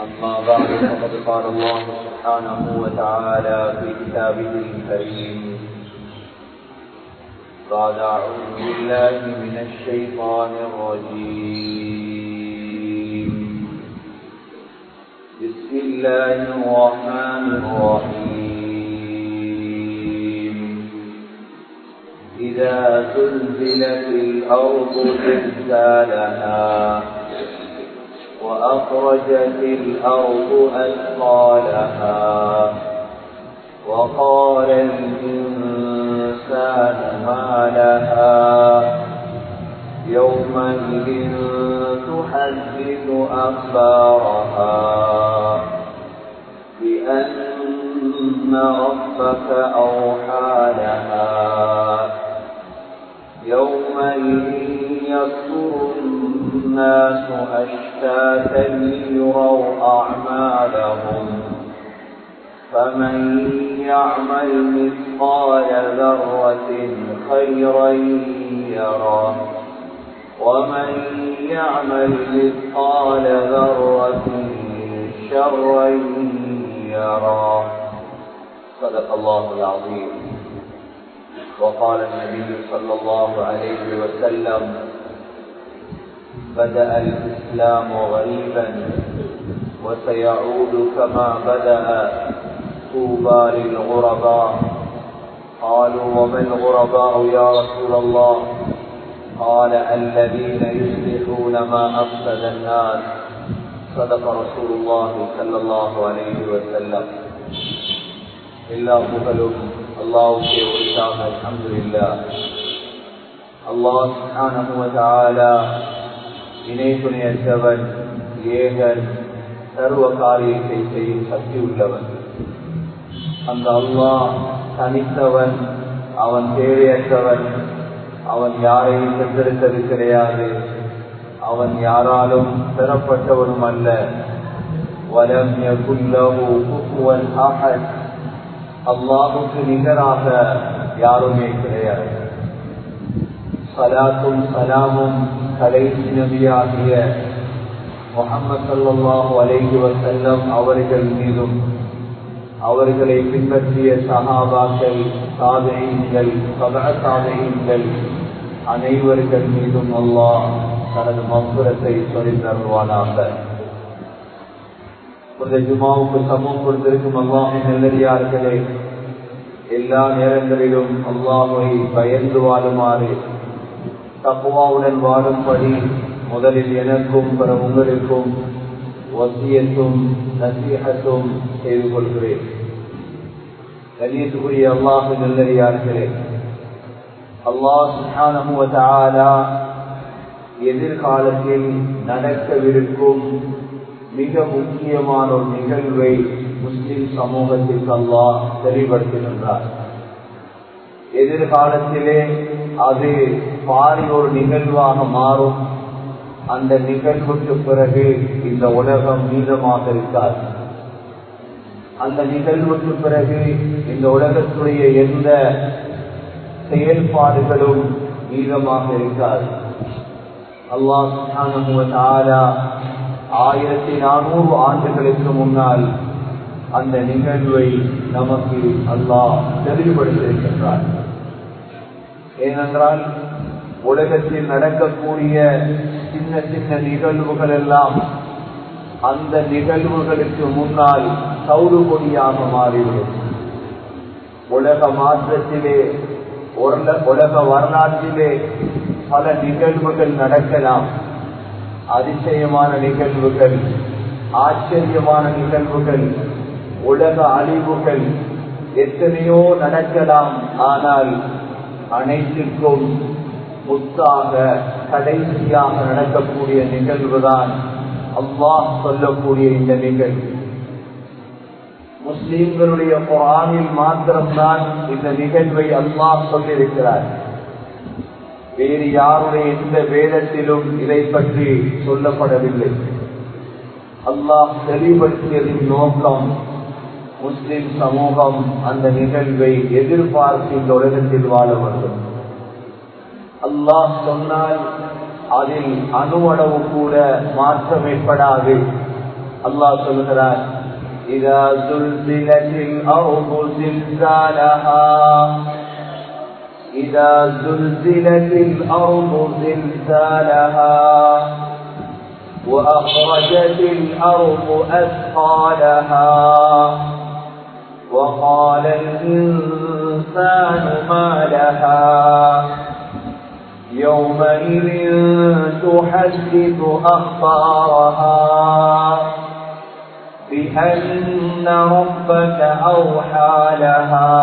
أما بعد فقد قال الله سبحانه وتعالى في كتابه الكريم بعد أعوذ بالله من الشيطان الرجيم بسم الله الرحمن الرحيم إذا زلزلت الأرض زلزالها وأخرجت الأرض أثقالها وقال الإنسان ما لها يومئذ تحدث أخبارها بأن ربك أوحى لها يومئذ يصدر الناس أشتاتا ليروا أعمالهم فمن يعمل مثقال ذرة خيرا يره ومن يعمل مثقال ذرة شرا يره صدق الله العظيم وقال النبي صلى الله عليه وسلم بدأ الإسلام غريبا وسيعود كما بدأ طوبى للغرباء قالوا وما الغرباء يا رسول الله قال الذين يصلحون ما أفسد الناس صدق رسول الله صلى الله عليه وسلم எல்லா புகழும் அல்லாவுக்கே உரித்தாக அல்ஹம்துலில்லா அல்லாஹ் சுப்ஹானஹு வ தஆலா இணை துணையற்றவன் ஏகன் சர்வ காரியத்தை செய்யும் சக்தி உள்ளவன் அந்த அல்லாஹ் தனித்தவன் அவன் தேவையற்றவன் அவன் யாரையும் சென்றிருக்கிறது கிடையாது அவன் யாராலும் பெறப்பட்டவனும் அல்ல வலம் யகுல்லஹு குஃபுவன் அஹத் அல்லாஹுக்கு நிகராக யாருமே கிடையாது சலாத்தும் சலாமும் கடைசி நபியாகிய முகமது சல்லாஹூ அலைஹி வசல்லம் அவர்கள் மீதும் அவர்களை பின்பற்றிய சகாபாக்கள் சாதையங்கள் சதக சாதையங்கள் அனைவர்கள் மீதும் அல்லாஹ் தனது மம்புரத்தை சொரிந்தருவானாக இந்த ஜுமாவுக்கு சமம் கொடுத்திருக்கும் அல்லாஹின் நல்லடியார்களே எல்லா நேரங்களிலும் அல்லாஹை பயந்து வாழுமாறு தப்புவாவுடன் வாழும்படி முதலில் எனக்கும் பிற உங்களுக்கும் வசியத்தும் நசீகத்தும் செய்து கொள்கிறேன் கண்ணியத்துக்குரிய அல்லாஹு நல்லடியார்களே அல்லாஹ் எதிர்காலத்தில் நடக்கவிருக்கும் மிக முக்கியமான ஒரு நிகழ்வை முஸ்லிம் சமூகத்திற்கு அல்லாஹ் தெளிவுபடுத்துகின்றார் எதிர்காலத்திலே அது பாரி ஒரு நிகழ்வாக மாறும் அந்த நிகழ்வுக்கு பிறகு இந்த உலகம் மீதமாக இருக்காது அந்த நிகழ்வுக்கு பிறகு இந்த உலகத்துடைய எந்த செயல்பாடுகளும் மீதமாக இருக்காது அல்லாஹ் ஆயிரத்தி நானூறு ஆண்டுகளுக்கு முன்னால் அந்த நிகழ்வை நமக்கு அல்லாஹ் தெளிவுபடுத்தியிருக்கின்றார் ஏனென்றால் உலகத்தில் நடக்கக்கூடிய சின்ன சின்ன நிகழ்வுகள் எல்லாம் அந்த நிகழ்வுகளுக்கு முன்னால் சௌறு கொடியாக மாறிவிடும் உலக மாற்றத்திலே உலக வரலாற்றிலே பல நிகழ்வுகள் நடக்கலாம் அதிசயமான நிகழ்வுகள் ஆச்சரியமான நிகழ்வுகள் உலக அழிவுகள் எத்தனையோ நடக்கலாம் ஆனால் அனைத்திற்கும் முத்தாக கடைசியாக நடக்கக்கூடிய நிகழ்வுதான் அல்லாஹ் சொல்லக்கூடிய இந்த நிகழ்வு முஸ்லிம்களுடைய குரானில் மாத்திரம்தான் இந்த நிகழ்வை அல்லாஹ் சொல்லியிருக்கிறார் வேறு யாருடைய எந்த வேதத்திலும் இதை பற்றி சொல்லப்படவில்லை அல்லாஹ் தெளிவுபடுத்தியதின் நோக்கம் முஸ்லிம் சமூகம் அந்த நிகழ்வை எதிர்பார்த்து இந்த உலகத்தில் வாழ வேண்டும் அல்லாஹ் சொன்னால் அதில் அணுவளவு கூட மாற்றம் ஏற்படாது அல்லாஹ் சொல்கிறார் إذا زلزلت الأرض زلزالها إذا زلزلت الأرض زلزالها وأخرجت الأرض أثقالها وقال الإنسان ما لها يومئذ تحدث أخبارها بأن ربك أوحى لها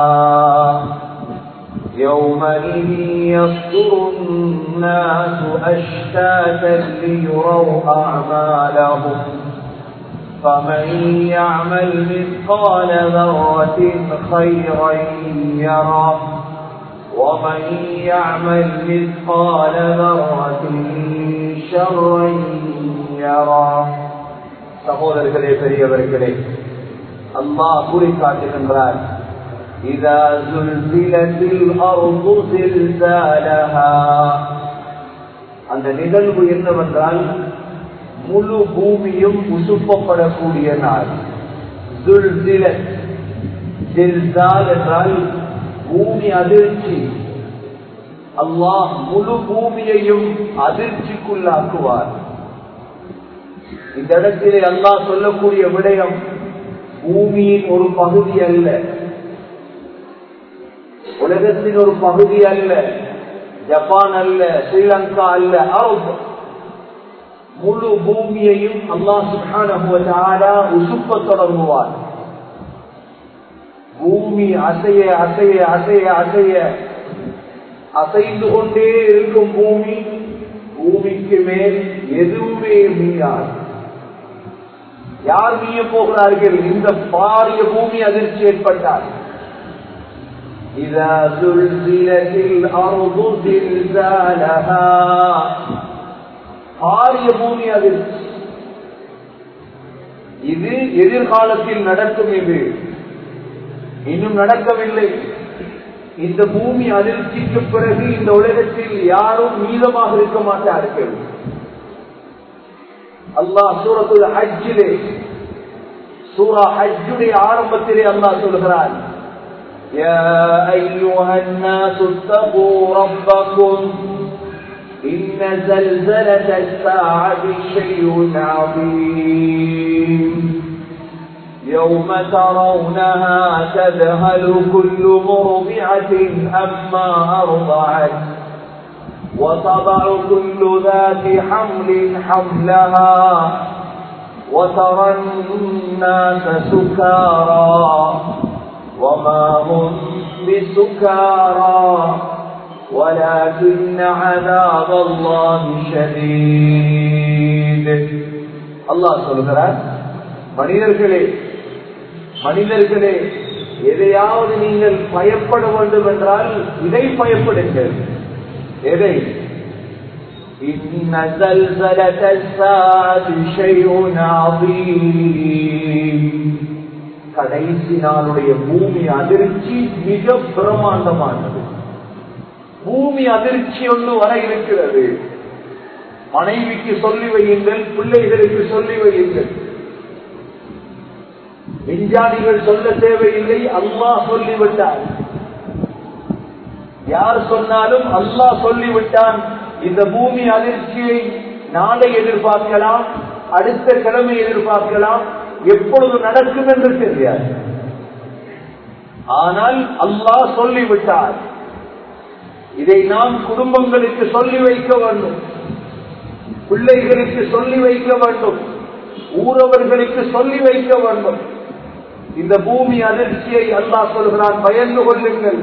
يومئذ يصدر الناس أشتاتا ليروا أعمالهم فمن يعمل مثقال ذرة خيرا يره ومن يعمل مثقال ذرة شرا يره சகோதரர்களே பெரியவர்களே அல்லாஹ் கூறி காட்டுகின்றார் إذا زلزلت الأرض زلزالها அந்த நிகழ்வு என்னவென்றால் முழு பூமியும் உசுப்பப்படக்கூடிய நாள் ஜுல்சிலத் ஜில்சால் என்றால் பூமி அதிர்ச்சி அல்லாஹ் முழு பூமியையும் அதிர்ச்சிக்குள்ளாக்குவார் இந்த இடத்திலே அல்லாஹ் சொல்லக்கூடிய விடயம் பூமியின் ஒரு பகுதி அல்ல உலகத்தின் ஒரு பகுதி அல்ல ஜப்பான் அல்ல ஸ்ரீலங்கா அல்ல அரபு முழு பூமியையும் அல்லாஹ் சுகான உசுப்ப தொடங்குவார் பூமி அசைய அசைய அசைய அசைய அசைந்து கொண்டே இருக்கும் பூமி பூமிக்கு மேல் எதுவுமே மீறாது யார் மீய போகிறார்கள் இந்த பாரிய பூமி அதிர்ச்சி ஏற்பட்டார் إذا زلزلت الأرض زلزالها பாரிய பூமி அதிர்ச்சி இது எதிர்காலத்தில் நடக்கும் இது இன்னும் நடக்கவில்லை இந்த பூமி அதிர்ச்சிக்கு பிறகு இந்த உலகத்தில் யாரும் மீதமாக இருக்க மாட்டார்கள் அல்லாஹ் சூரத்துல் ஹஜ்ஜிலே சூரா ஹஜ்ஜுடைய ஆரம்பத்திலே அல்லாஹ் சொல்கிறான் يا أيها الناس اتقوا ربكم إن زلزلة الساعة شيء عظيم يوم ترونها تذهل كل مرضعة أما أرضعت وتضع كل ذات حمل حملها وترى الناس سكارى وما هم بسكارى ولكن عذاب الله شديد الله சொல்கிறார் மனிதர்களே மனிதர்களே எதையாவது நீங்கள் பயப்பட வேண்டும் என்றால் இதை பயப்படுங்கள் எதை إن زلزلة الساعة شيء عظيم கடைசி நாளுடைய பூமி அதிர்ச்சி மிக பிரமாண்டமானது பூமி அதிர்ச்சி ஒன்று வர இருக்கிறது மனைவிக்கு சொல்லி வையுங்கள் பிள்ளைகளுக்கு சொல்லி வையுங்கள் விஞ்ஞானிகள் சொல்ல தேவையில்லை அல்லாஹ் சொல்லிவிட்டார் யார் சொன்னாலும் அல்லாஹ் சொல்லிவிட்டான் இந்த பூமி அதிர்ச்சியை நாளை எதிர்பார்க்கலாம் அடுத்த கிழமை எதிர்பார்க்கலாம் எப்பொழுது நடக்கும் என்று தெரியாது ஆனால் அல்லாஹ் சொல்லிவிட்டார் இதை நாம் குடும்பங்களுக்கு சொல்லி வைக்க வேண்டும் பிள்ளைகளுக்கு சொல்லி வைக்க வேண்டும் ஊரவர்களுக்கு சொல்லி வைக்க வேண்டும் இந்த பூமி அதிர்ச்சியை அல்லாஹ் சொல்கிறான் பயந்து கொள்ளுங்கள்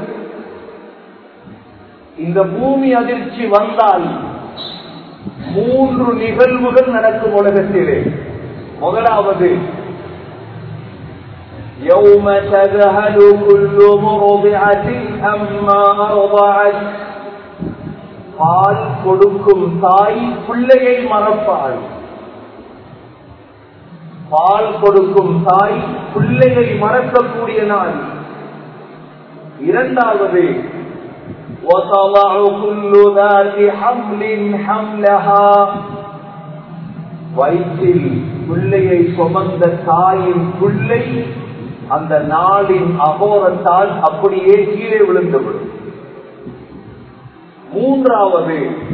இந்த பூமி அதிர்ச்சி வந்தால் மூன்று நிகழ்வுகள் நடக்கும் உலகத்திலே முதலாவது يوم تذهل كل مرضعة أما أرضعت பால் கொடுக்கும் தாய் பிள்ளையை மறப்பாள் பால் கொடுக்கும் தாய் பிள்ளையை மறக்கக்கூடிய நாள் இரண்டாவது وتضع كل ذات حمل حملها வயிற்றில் பிள்ளையை சுமந்த தாயின் பிள்ளை அந்த நாளின் அகோரத்தால் அப்படியே கீழே விழுந்துவிடும் மூன்றாவது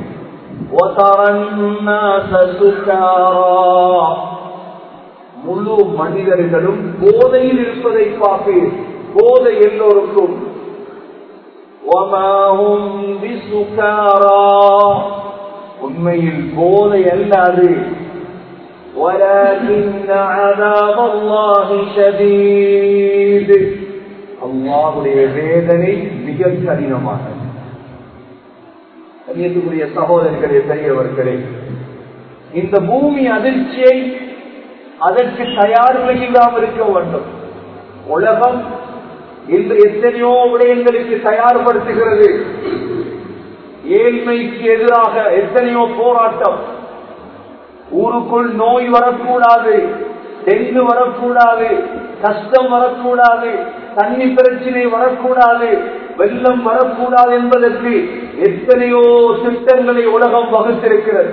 முழு மனிதர்களும் போதையில் இருப்பதை பார்ப்பேன் போதை எல்லோருக்கும் உண்மையில் போதை அல்லாது அல்லாவுடைய வேதனை மிக கடினமானது கண்ணியத்துக்குரிய சகோதரர்களே பெரியவர்களே இந்த பூமி அதிர்ச்சியை அதற்கு தயார் இல்லாமல் இருக்க வேண்டும் உலகம் இன்று எத்தனையோ விடயங்களுக்கு தயார்படுத்துகிறது ஏழ்மைக்கு எதிராக எத்தனையோ போராட்டம் ஊருக்குள் நோய் வரக்கூடாது டெங்கு வரக்கூடாது கஷ்டம் வரக்கூடாது தண்ணி பிரச்சனை வரக்கூடாது வெள்ளம் வரக்கூடாது என்பதற்கு எத்தனையோ திட்டங்களை உலகம் வகுத்திருக்கிறது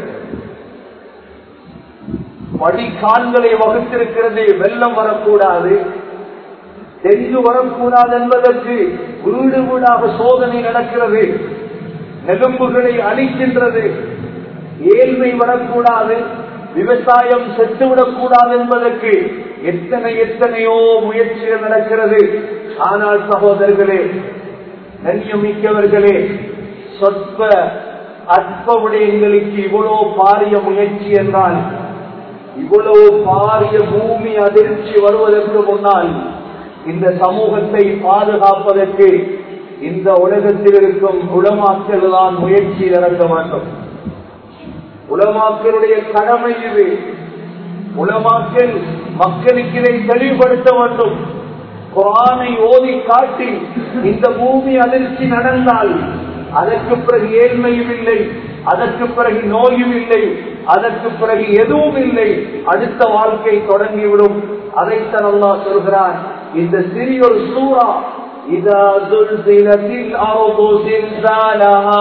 வழிகால்களை வகுத்திருக்கிறது வெள்ளம் வரக்கூடாது டெங்கு வரக்கூடாது என்பதற்கு வீடு வீடாக சோதனை நடக்கிறது நெரும்புகளை அழிக்கின்றது ஏழ்மை வரக்கூடாது விவசாயம் செத்துவிடக் கூடாது என்பதற்கு எத்தனை எத்தனையோ முயற்சிகள் நடக்கிறது ஆனால் சகோதரர்களே கண்ணியமிக்கவர்களே சொற்ப அற்ப விடயங்களுக்கு இவ்வளவு பாரிய முயற்சி என்றால் இவ்வளவு பாரிய பூமி அதிர்ச்சி வருவதற்கு முன்னால் இந்த சமூகத்தை பாதுகாப்பதற்கு இந்த உலகத்தில் இருக்கும் உளமாக்கல் தான் முயற்சி இறங்க வேண்டும் உலமாக்களுடைய கடமை இது உலமாக்கல் மக்களுக்கு இதை தெளிவுபடுத்த வேண்டும் குரானை ஓதி காட்டி இந்த பூமி அதிர்ச்சி நடந்தால் அதற்கு பிறகு ஏழ்மையும் இல்லை அதற்கு பிறகு நோயும் இல்லை அதற்கு பிறகு எதுவும் இல்லை அடுத்த வாழ்க்கை தொடங்கிவிடும் அதைத்தான் அல்லா சொல்கிறான் இந்த சிறியொரு சூறா இதா சுல்சிலத்தில் அருது சில்சாலஹா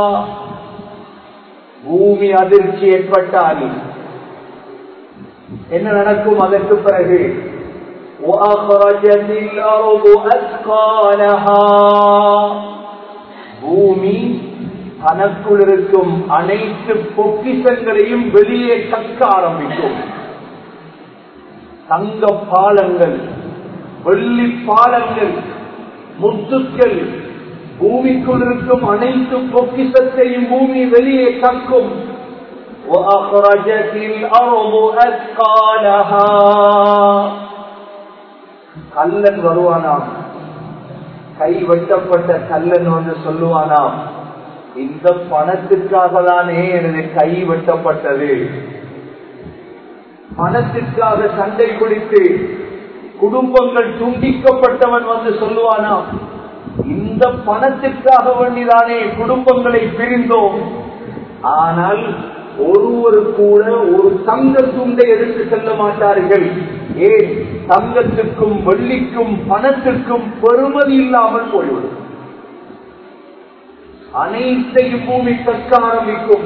பூமி அதிர்ச்சி ஏற்பட்டால் என்ன நடக்கும் அதற்கு பிறகு وأخرجت الأرض أثقالها பூமி தனக்குள் இருக்கும் அனைத்து பொக்கிசங்களையும் வெளியே கக்க ஆரம்பிக்கும் தங்க பாலங்கள் வெள்ளி பாலங்கள் முத்துக்கள் பூமிக்குள் இருக்கும் அனைத்து பொக்கிசத்தையும் பூமி வெளியே கக்கும் وأخرجت الأرض أثقالها கல்லன் வருவானாம் கை வெட்டப்பட்ட கல்லன் வந்து சொல்லுவானாம் இந்த பணத்திற்காக தானே எனது கை வெட்டப்பட்டது பணத்திற்காக சண்டை பிடித்து குடும்பங்கள் துண்டிக்கப்பட்டவன் வந்து சொல்லுவானாம் இந்த பணத்திற்காக வேண்டிதானே குடும்பங்களை பிரிந்தோம் ஆனால் ஒருவர் கூட ஒரு தங்க துண்டை எடுத்து செல்ல மாட்டார்கள் ஏன் தங்கத்துக்கும் வெள்ளிக்கும் பணத்திற்கும் பெருமதி இல்லாமல் போய்விடும் அனைத்தையும் பூமி கற்க ஆரம்பிக்கும்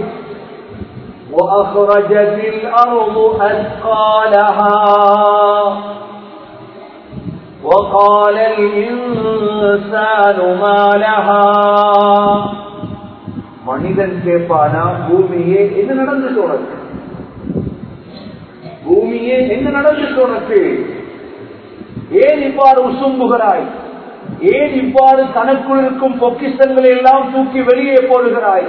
وأخرجت الأرض أثقالها وقال الإنسان ما لها மனிதன் கேட்பானா பூமியே என்ன நடந்துச்சு உனக்கு பூமியே என்ன நடந்துச்சு உனக்கு ஏன் இவ்வாறு உசும்புகிறாய் ஏன் இவ்வாறு தனக்குள் இருக்கும் பொக்கிஷங்களை எல்லாம் தூக்கி வெளியே போடுகிறாய்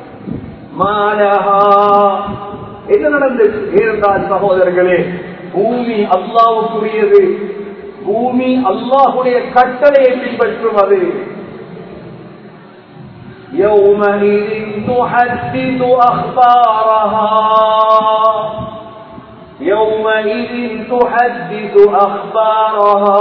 மாலஹா என்ன நடந்துச்சு ஏனென்றால் சகோதரர்களே பூமி அல்லாவுக்குரியது பூமி அல்லாஹுடைய கட்டளையை பின்பற்றும் அது يومئذ تحدث أخبارها يومئذ تحدث أخبارها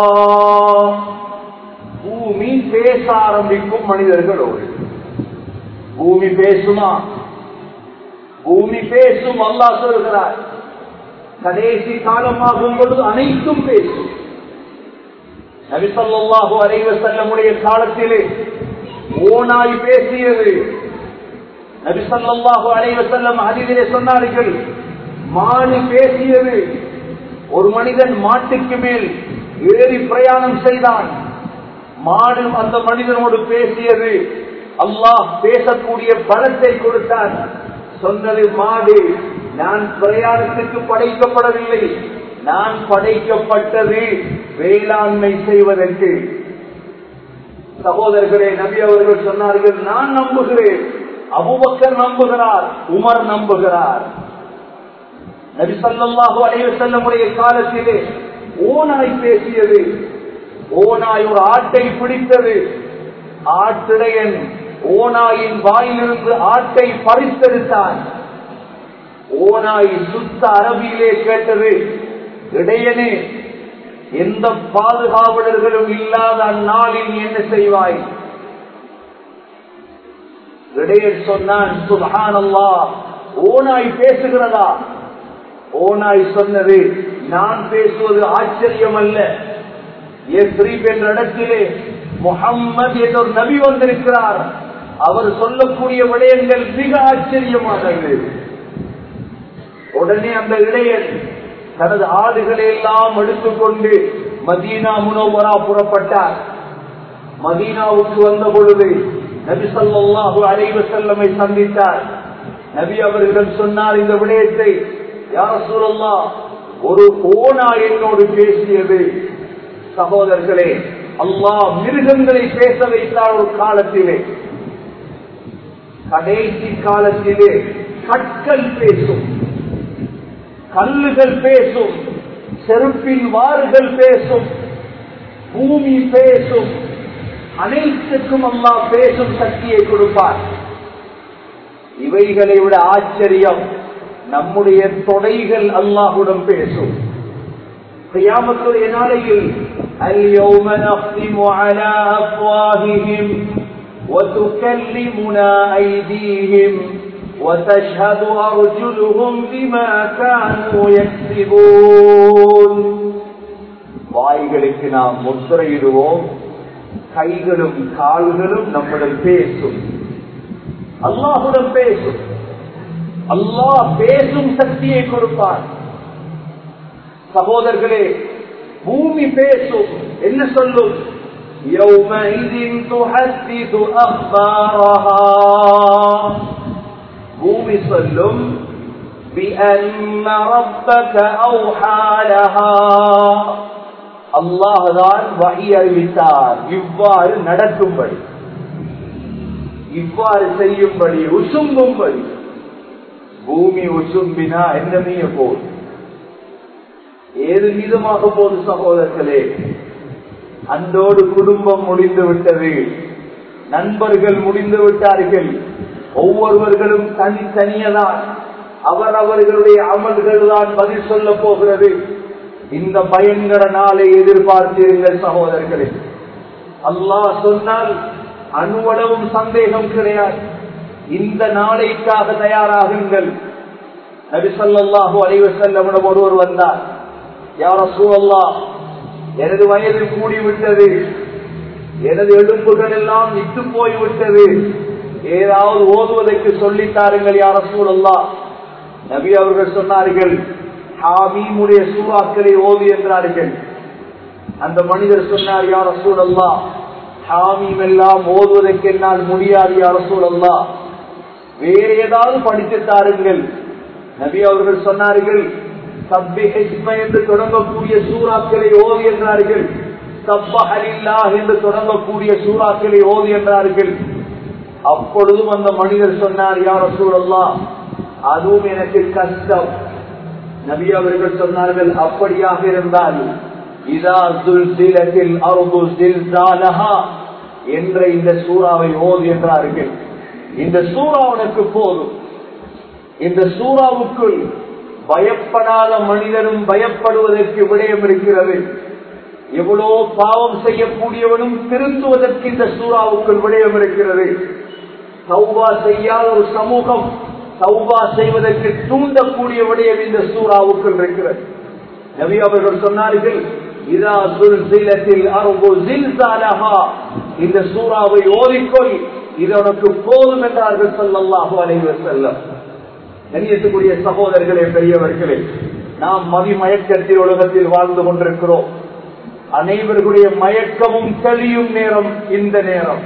பூமி பேச ஆரம்பிக்கும் மனிதர்களோடு பூமி பேசுமா பூமி பேசும் அல்லாஹ் சொல்கிறார் கடைசி காலமாகும் பொழுது அனைத்தும் பேசும் நபிசல்லாஹு அலைவ செல்லமுடைய காலத்திலே ஓனாய் பேசியது நபிசல்லாஹு அலைவ செல்லம் அதிலே சொன்னார்கள் மாடு பேசியது ஒரு மனிதன் மாட்டுக்கு மேல் ஏறி பிரயாணம் செய்தான் மாடு அந்த மனிதனோடு பேசியது அல்லாஹ் பேசக்கூடிய பலத்தை கொடுத்தான் சொன்னது மாடு நான் பிரயாணத்துக்கு படைக்கப்படவில்லை நான் படைக்கப்பட்டது வேளாண்மை செய்வதற்கு சகோதரர்களே நபி அவர்கள் சொன்னார்கள் நான் நம்புகிறேன் அபுபக்கர் நம்புகிறார் உமர் நம்புகிறார் நபி சல்லாஹூ அலைவசல்லமுடைய காலத்திலே ஓனாய் பேசியது ஓனாய் ஒரு ஆட்டை பிடித்தது ஆட்டிடையன் ஓனாயின் வாயிலிருந்து ஆட்டை பறித்தெடுத்தான் ஓனாய் சுத்த அரபியிலே கேட்டது இடையனே எந்த பாதுகாவலர்களும் இல்லாத அந்நாளில் நீ என்ன செய்வாய் இடையன் சொன்னான் சுபஹானல்லா ஓனாய் பேசுகிறதா ஓனாய் சொன்னது நான் பேசுவது ஆச்சரியம் அல்ல எஸ்ரீப் என்ற இடத்திலே முகம்மது என்ற ஒரு நபி வந்திருக்கிறார் அவர் சொல்லக்கூடிய விடயங்கள் மிக ஆச்சரியமானது உடனே அந்த இடையன் தனது ஆடுகளை எல்லாம் எடுத்துக்கொண்டு மதீனா முனோவரா புறப்பட்டார் மதீனாவுக்கு வந்த பொழுது நபி சொல்லாஹு அலைவ செல்லமை சந்தித்தார் நபி அவர்களிடம் சொன்னார் இந்த விடயத்தை யார சூழல்லா ஒரு ஓனா என்னோடு பேசியது சகோதரர்களே அல்லாஹ் மிருகங்களை பேச வைத்தார் ஒரு காலத்திலே கடைசி காலத்திலே கற்கள் பேசும் கல்லுகள் பேசும் செருப்பின் வாறுகள் பேசும் பூமி பேசும் அனைத்துக்கும் அம்மா பேசும் சக்தியை கொடுப்பார் இவைகளை விட ஆச்சரியம் நம்முடைய தொடைகள் அல்லாஹுடன் பேசும் قيامத்துடைய நாளையில் اليوم نختم على أفواههم وتكلمنا أيديهم وتشهد أرجلهم بما كانوا يكسبون வாய்களுக்கு நாம் முத்திரையிடுவோம் கைகளும் கால்களும் நம்முடன் பேசும் அல்லாஹுடன் பேசும் அல்லாஹ் பேசும் சக்தியை கொடுப்பார் சகோதரர்களே பூமி பேசும் என்ன சொல்லும் يومئذ تحدث أخبارها பூமி சொல்லும் بأن ربك أوحى لها அல்லாஹான் வகை அறிவித்தார் இவ்வாறு நடக்கும்படி இவ்வாறு செய்யும்படி உசும்பும்படி பூமி உசும்பினா என்னமைய போது ஏது மீதமாக போது சகோதரர்களே அந்தோடு குடும்பம் முடிந்து விட்டது நண்பர்கள் முடிந்து விட்டார்கள் ஒவ்வொருவர்களும் தனித்தனியதான் அவர் அவர்களுடைய அமல்கள் தான் பதில் சொல்ல போகிறது இந்த பயங்கர நாளை எதிர்பார்த்தீர்கள் சகோதரர்களே அல்லாஹ் சொன்னால் அணுவளவும் சந்தேகம் கிடையாது இந்த நாளைக்காக தயாராகுங்கள் நபி சொல்லாஹு அலைவசல்லமிடம் ஒருவர் வந்தார் யார சூழல்லா எனது வயது கூடிவிட்டது எனது எலும்புகள் எல்லாம் விட்டு போய்விட்டது ஏதாவது ஓதுவதற்கு சொல்லித்தாருங்கள் யார சூழல்லா நபி அவர்கள் சொன்னார்கள் ஹாமீமுடைய சூறாக்களை ஓது என்றார்கள் அந்த மனிதர் சொன்னார் யார சூழல்லா ஹாமீம் எல்லாம் ஓதுவதற்கு என்னால் முடியாது யார சூழல்லா வேற ஏதாவது படித்து தாருங்கள் நபி அவர்கள் சொன்னார்கள் சப்பி ஹெஸ்ம என்று தொடங்கக்கூடிய சூறாக்களை ஓது என்றார்கள் சப்பஹலில்லா என்று தொடங்கக்கூடிய சூறாக்களை ஓது என்றார்கள் அப்பொழுதும் அந்த மனிதர் சொன்னார் யார சூழல்லா அதுவும் எனக்கு கஷ்டம் நபி அவர்கள் சொன்னார்கள் அப்படியாக இருந்தால் இதா துல்சிலத்தில் அருது சில்சாலஹா என்ற இந்த சூறாவை ஓது என்றார்கள் இந்த சூறா உனக்கு போதும் இந்த சூறாவுக்குள் பயப்படாத மனிதனும் பயப்படுவதற்கு விடயம் இருக்கிறது எவ்வளோ பாவம் செய்யக்கூடியவனும் திருத்துவதற்கு இந்த சூறாவுக்குள் விடயம் இருக்கிறது சௌபா செய்யாத ஒரு சமூகம் சௌபா செய்வதற்கு தூண்டக்கூடிய விடயம் இந்த சூறாவுக்குள் இருக்கிறது நபி அவர்கள் சொன்னார்கள் இதா துல்சிலத்தில் அருகு ஜில்சாலஹா இந்த சூறாவை ஓதிக்கொள் இது உனக்கு போதும் என்றார்கள் சொல்லல்லாஹு அலைவர் செல்லம் கண்ணியத்துக்குரிய சகோதரர்களே பெரியவர்களே நாம் மதிமயக்கத்தில் உலகத்தில் வாழ்ந்து கொண்டிருக்கிறோம் அனைவர்களுடைய மயக்கமும் தெளியும் நேரம் இந்த நேரம்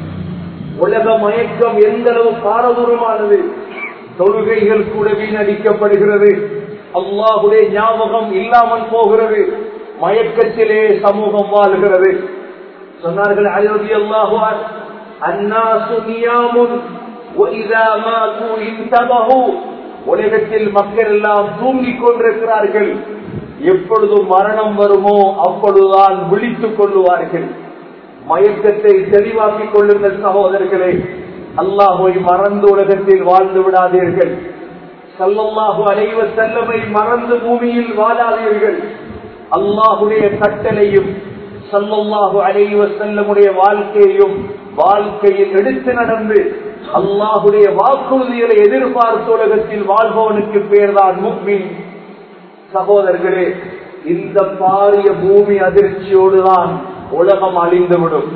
உலக மயக்கம் எந்த அளவு பாரதூரமானது தொழுகைகள் கூட வீணடிக்கப்படுகிறது அல்லாஹுடைய ஞாபகம் இல்லாமல் போகிறது மயக்கத்திலே சமூகம் வாழ்கிறது சொன்னார்கள் அயோத்தி அல்லாஹுவான் அன்னாசு நியாமுன் وَإِذَا مَاتُوا انْتَبَهُوا உலகத்தில் மக்கள் எல்லாம் தூங்கிக் கொண்டிருக்கிறார்கள் எப்பொழுது மரணம் வருமோ அப்பொழுதுதான் விழித்துக் கொள்ளுவார்கள் மயக்கத்தை தெளிவாக்கிக் கொள்ளுங்கள் சகோதரர்களே அல்லாஹை மறந்து உலகத்தில் வாழ்ந்து விடாதீர்கள் சல்லல்லாஹு அலைவ செல்லமை மறந்து பூமியில் வாழாதீர்கள் அல்லாஹுடைய கட்டளையும் சல்லல்லாஹு அலைவ செல்லமுடைய வாழ்க்கையையும் வாழ்க்கையில் எடுத்து நடந்து அல்லாஹுடைய வாக்குறுதிகளை எதிர்பார்த்து உலகத்தில் வாழ்பவனுக்கு பேர்தான் முக்மீன் சகோதரர்களே இந்த பாரிய பூமி அதிர்ச்சியோடுதான் உலகம் அழிந்துவிடும்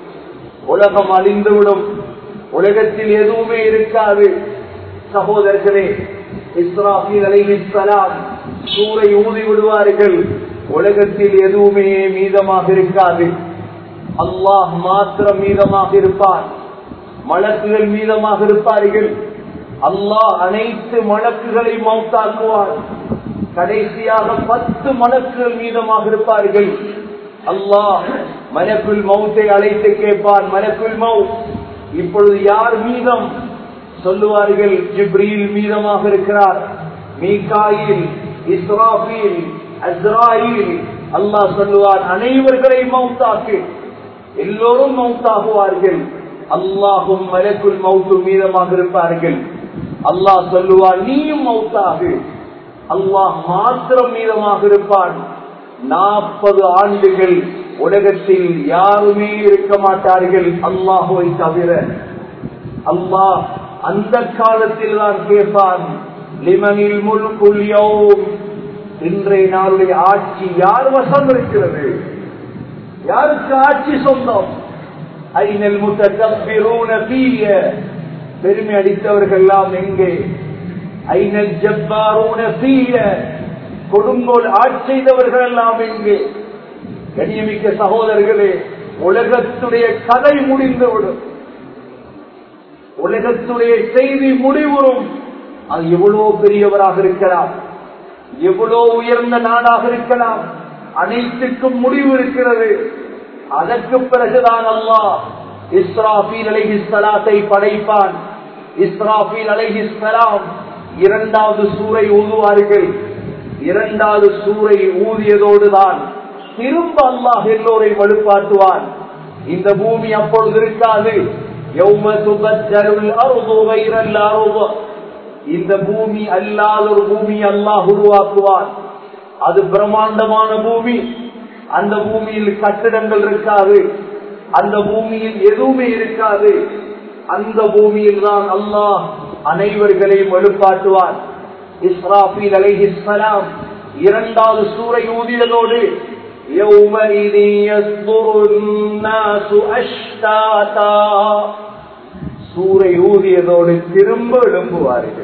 உலகம் அழிந்துவிடும் உலகத்தில் எதுவுமே இருக்காது சகோதரர்களே இஸ்ராஃபில் அலைஹிஸ்ஸலாம் சூரை ஊதி விடுவார்கள் உலகத்தில் எதுவுமே மீதமாக இருக்காது அல்லாஹ் மாத்திரம் மீதமாக இருப்பார் மலக்குகள் மீதமாக இருப்பார்கள் அல்லாஹ் அனைத்து மலக்குகளை மௌத்தாக்குவார் கடைசியாக பத்து மலக்குகள் மீதமாக இருப்பார்கள் அல்லாஹ் மலக்குள் மௌத்தை அழைத்து கேட்பான் மலக்குள் மவுத் இப்பொழுது யார் மீதம் சொல்லுவார்கள் ஜிப்ரீல் மீதமாக இருக்கிறார் மீகாயில் இஸ்ராஃபீல் அஸ்ராயில் அல்லாஹ் சொல்லுவார் அனைவர்களை மௌத்தாக்கு எல்லோரும் மௌத்தாகுவார்கள் அல்லாஹும் மலக்குள் மௌத்து மீதமாக இருப்பார்கள் அல்லாஹ் சொல்லுவார் நீயும் மௌத்தாகு அல்லாஹ் மாத்திரம் மீதமாக இருப்பான் நாற்பது ஆண்டுகள் உலகத்தில் யாருமே இருக்க மாட்டார்கள் அல்லாஹுவை தவிர அல்லாஹ் அந்த காலத்தில் தான் கேட்பான் லிமனில் முழுக்குள் யோம் இன்றைய நாளுடைய ஆட்சி யார் வசம் இருக்கிறது யாருக்கு ஆட்சி சொந்தம் ஐநல் முத்தகப்பிரூன பீய பெருமை அடித்தவர்கள் எல்லாம் எங்கே ஐநல் ஜப்பாரூன பீய கொடுங்கோல் ஆட்சி செய்தவர்கள் எல்லாம் எங்கே கண்ணியமிக்க சகோதரர்களே உலகத்துடைய கதை முடிந்துவிடும் உலகத்துடைய செய்தி முடிவுறும் அது எவ்வளவு பெரியவராக இருக்கலாம் எவ்வளவு உயர்ந்த நாடாக இருக்கலாம் அனைத்துக்கும் முடிவு இருக்கிறது அதற்கு பிறகுதான் அல்லாஹ் இஸ்ராஃபீல் அலைஹிஸ்ஸலாத்தை படைப்பான் இஸ்ராஃபீல் அலைஹிஸ்ஸலாம் இரண்டாவது சூறை ஊதுவார்கள் இரண்டாவது சூறை ஊதியதோடு தான் திரும்ப அல்லாஹ் எல்லோரை வலுப்பாட்டுவான் இந்த பூமி அப்பொழுது இருக்காது யௌம துபத்தருள் அருது வைரல் அருது இந்த பூமி அல்லாத ஒரு பூமி அல்லாஹ் உருவாக்குவான் அது பிரம்மாண்டமான பூமி அந்த பூமியில் கட்டிடங்கள் இருக்காது அந்த பூமியில் எதுவுமே இருக்காது அந்த பூமியில் தான் அல்லாஹ் அனைவர்களையும் எழுப்பாட்டுவான் இஸ்ராஃபில் அலைஹிஸ்ஸலாம் இரண்டாவது சூறை ஊதியதோடு يومئذ يصدر الناس أشتاتا சூறை ஊதியதோடு திரும்ப எழும்புவார்கள்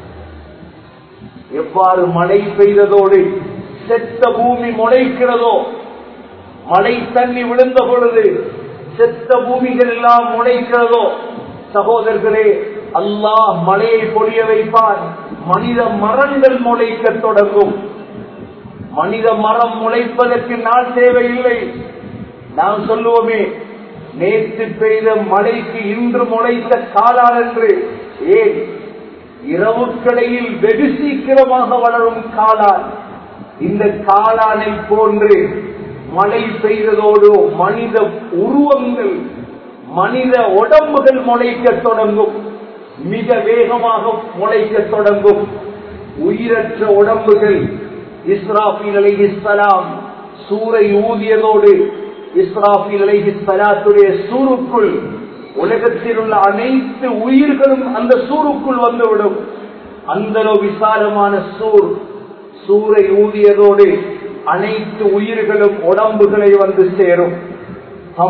எவ்வாறு மழை பெய்ததோடு செத்த பூமி முளைக்கிறதோ மழை தண்ணி விழுந்த பொழுது செத்த பூமிகள் எல்லாம் முளைக்கிறதோ சகோதரர்களே அல்லாஹ் மழையை பொழிய வைப்பான் மனித மரங்கள் முளைக்க தொடங்கும் மனித மரம் முளைப்பதற்கு நாள் தேவையில்லை நாம் சொல்லுவோமே நேற்று பெய்த மழைக்கு இன்று முளைத்த காலால் என்று ஏன் இரவுக்கடையில் வெகு சீக்கிரமாக வளரும் காளான் இந்த காளானை போன்று மழை பெய்ததோடு மனித உருவங்கள் மனித உடம்புகள் முளைக்க தொடங்கும் மிக வேகமாக முளைக்க தொடங்கும் உயிரற்ற உடம்புகள் இஸ்ராஃபில் அலைஹிஸ்ஸலாம் சூரை ஊதியதோடு இஸ்ராஃபில் அலைஹிஸ்ஸலாத்துடைய சூருக்குள் உலகத்தில் உள்ள அனைத்து உயிர்களும் அந்த சூருக்குள் வந்துவிடும் அந்த விசாலமான சூர் சூரை ஊதியதோடு அனைத்து உயிர்களும் உடம்புகளை வந்து சேரும்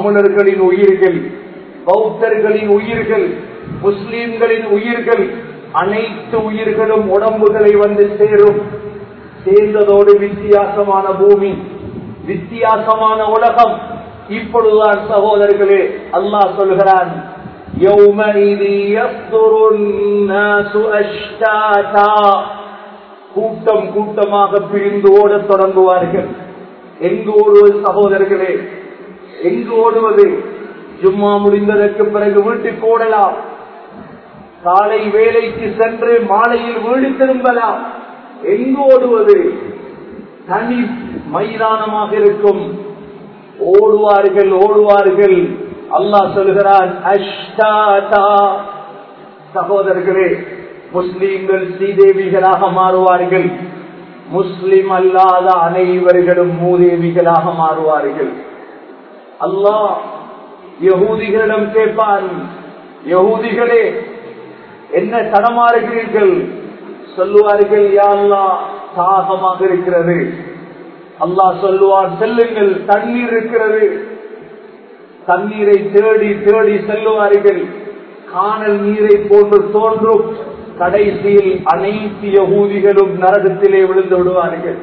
தமிழர்களின் உயிர்கள் பௌத்தர்களின் உயிர்கள் முஸ்லிம்களின் உயிர்கள் அனைத்து உயிர்களும் உடம்புகளை வந்து சேரும் சேர்ந்ததோடு வித்தியாசமான பூமி வித்தியாசமான உலகம் இப்பொழுதுதான் சகோதரர்களே அல்லாஹ் சொல்கிறான் يومئذ يصدر الناس أشتاتا கூட்டம் கூட்டமாக பிரிந்து ஓடத் தொடங்குவார்கள் எங்கு ஓடுவது சகோதரர்களே எங்கு ஓடுவது ஜும்மா முடிந்ததற்கு பிறகு வீட்டுக்கு ஓடலாம் காலை வேலைக்கு சென்று மாலையில் வீடு திரும்பலாம் எங்கு ஓடுவது தனி மைதானமாக இருக்கும் ஓடுவார்கள் ஓடுவார்கள் அல்லாஹ் சொல்கிறான் அஷ்டாதா சகோதரர்களே முஸ்லீம்கள் ஸ்ரீதேவிகளாக மாறுவார்கள் முஸ்லிம் அல்லாத அனைவர்களும் மூதேவிகளாக மாறுவார்கள் அல்லாஹ் யகூதிகளிடம் கேட்பான் யகூதிகளே என்ன தடமாறுகிறீர்கள் சொல்லுவார்கள் யாழ்லா தாகமாக இருக்கிறது அல்லாஹ் சொல்லுவான் செல்லுங்கள் தண்ணீர் இருக்கிறது தண்ணீரை தேடி தேடி செல்லுவார்கள் காணல் நீரை போன்று தோன்றும் கடைசியில் அனைத்து யகூதிகளும் நரகத்திலே விழுந்து விடுவார்கள்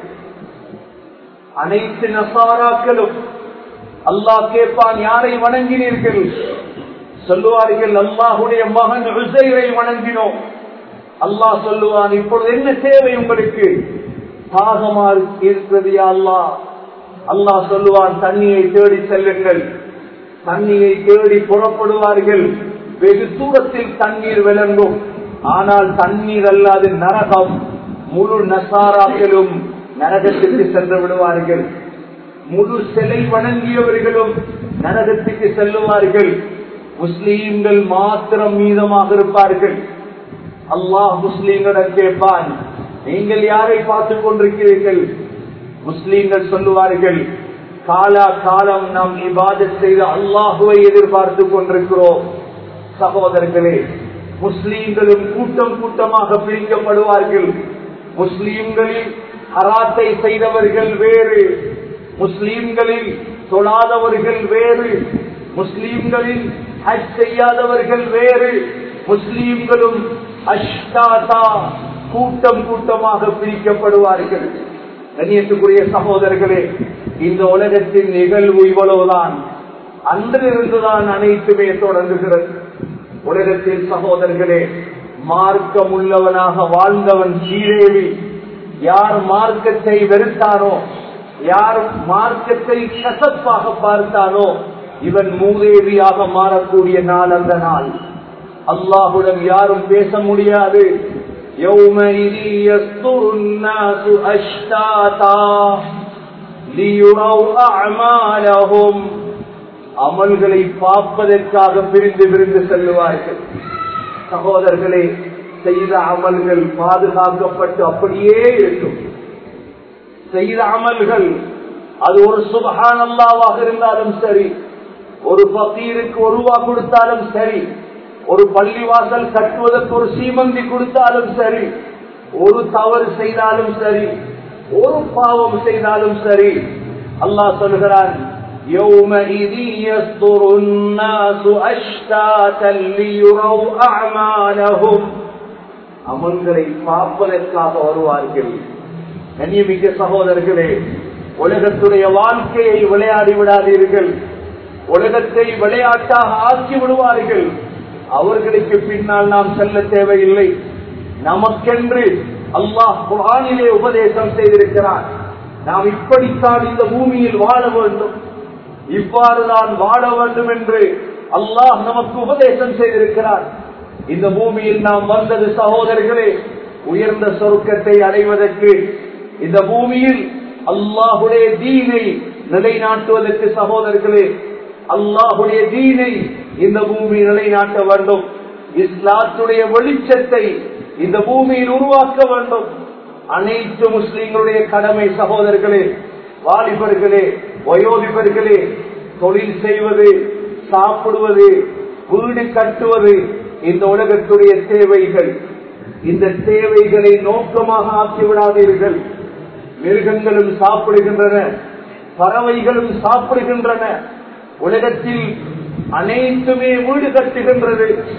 அனைத்து நசாராக்களும் அல்லாஹ் கேட்பான் யாரை வணங்கினீர்கள் சொல்லுவார்கள் அல்லாஹுடைய மகன் உசைரை வணங்கினோம் அல்லாஹ் சொல்லுவான் இப்பொழுது என்ன தேவை உங்களுக்கு தாகமா இருக்கிறது அல்லாஹ் அல்லாஹ் சொல்லுவான் தண்ணியை தேடி செல்லுங்கள் தண்ணியை தேடி புறப்படுவார்கள் வெகு தூரத்தில் தண்ணீர் விளங்கும் ஆனால் தண்ணீர் அல்லாது நரகம் முழு நசாராக்களும் நரகத்திற்கு சென்று விடுவார்கள் முழு சிலை வணங்கியவர்களும் நரகத்துக்கு செல்லுவார்கள் முஸ்லீம்கள் மாத்திரம் மீதமாக இருப்பார்கள் அல்லாஹ் முஸ்லீம்களிடம் கேட்பான் நீங்கள் யாரை பார்த்துக் கொண்டிருக்கிறீர்கள் முஸ்லீம்கள் சொல்லுவார்கள் காலா காலம் நாம் இபாதத் செய்த அல்லாஹுவை எதிர்பார்த்து கொண்டிருக்கிறோம் சகோதரர்களே முஸ்லீம்களும் கூட்டம் கூட்டமாக பிரிக்கப்படுவார்கள் முஸ்லீம்களில் ஹராத்தை செய்தவர்கள் வேறு முஸ்லீம்களில் தொழாதவர்கள் வேறு முஸ்லீம்களில் ஹஜ் செய்யாதவர்கள் வேறு முஸ்லீம்களும் அஷ்டாதா கூட்டம் கூட்டமாக பிரிக்கப்படுவார்கள் கண்ணியத்துக்குரிய சகோதரர்களே இந்த உலகத்தின் நிகழ்வு இவ்வளவுதான் அன்றிலிருந்துதான் அனைத்துமே தொடங்குகிறது உலகத்தில் சகோதரர்களே மார்க்கம் உள்ளவனாக வாழ்ந்தவன் சீரேவி யார் மார்க்கத்தை வெறுத்தானோ யார் மார்க்கத்தை கசப்பாக பார்த்தானோ இவன் மூதேவியாக மாறக்கூடிய நாள் அந்த நாள் அல்லாஹுடன் யாரும் பேச முடியாது يومئذ يصدر الناس أشتاتا ليروا أعمالهم அமல்களை பார்ப்பதற்காக பிரிந்து பிரிந்து செல்லுவார்கள் சகோதரர்களே செய்த அமல்கள் பாதுகாக்கப்பட்டு அப்படியே இருக்கும் செய்த அமல்கள் அது ஒரு சுபகான் அல்லாவாக இருந்தாலும் சரி ஒரு பக்கீருக்கு ஒரு ரூபா கொடுத்தாலும் சரி ஒரு பள்ளிவாசல் கட்டுவதற்கு ஒரு சீமந்தி கொடுத்தாலும் சரி ஒரு தவறு செய்தாலும் சரி ஒரு பாவம் செய்தாலும் சரி அல்லாஹ் சொல்கிறான் يومئذ يصدر الناس أشتاتا ليروا أعمالهم அமல்களை பார்ப்பதற்காக வருவார்கள் கண்ணியமிக்க சகோதரர்களே உலகத்துடைய வாழ்க்கையை விளையாடி விடாதீர்கள் உலகத்தை விளையாட்டாக ஆக்கி விடுவார்கள் அவர்களுக்கு பின்னால் நாம் செல்ல தேவையில்லை நமக்கென்று அல்லாஹ் குரானிலே உபதேசம் செய்திருக்கிறார் நாம் இப்படித்தான் இந்த பூமியில் வாழ வேண்டும் இவ்வாறு தான் வாழ வேண்டும் என்று அல்லாஹ் நமக்கு உபதேசம் செய்திருக்கிறார் இந்த பூமியில் நாம் வந்தது சகோதரர்களே உயர்ந்த சொருக்கத்தை அடைவதற்கு இந்த பூமியில் அல்லாஹுடைய தீனை நிலைநாட்டுவதற்கு சகோதரர்களே அல்லாஹுடைய தீனை இந்த பூமி நிலைநாட்ட வேண்டும் இஸ்லாத்துடைய வெளிச்சத்தை இந்த பூமியில் உருவாக்க வேண்டும் அனைத்து முஸ்லிம்களுடைய கடமை சகோதரர்களே வாலிபர்களே வயோதிபர்களே தொழில் செய்வது சாப்பிடுவது வீடு கட்டுவது இந்த உலகத்துடைய தேவைகள் இந்த தேவைகளை நோக்கமாக ஆக்கிவிடாதீர்கள் மிருகங்களும் சாப்பிடுகின்றன பறவைகளும் சாப்பிடுகின்றன உலகத்தில் அனைத்துமே வீடு கட்டுகின்றது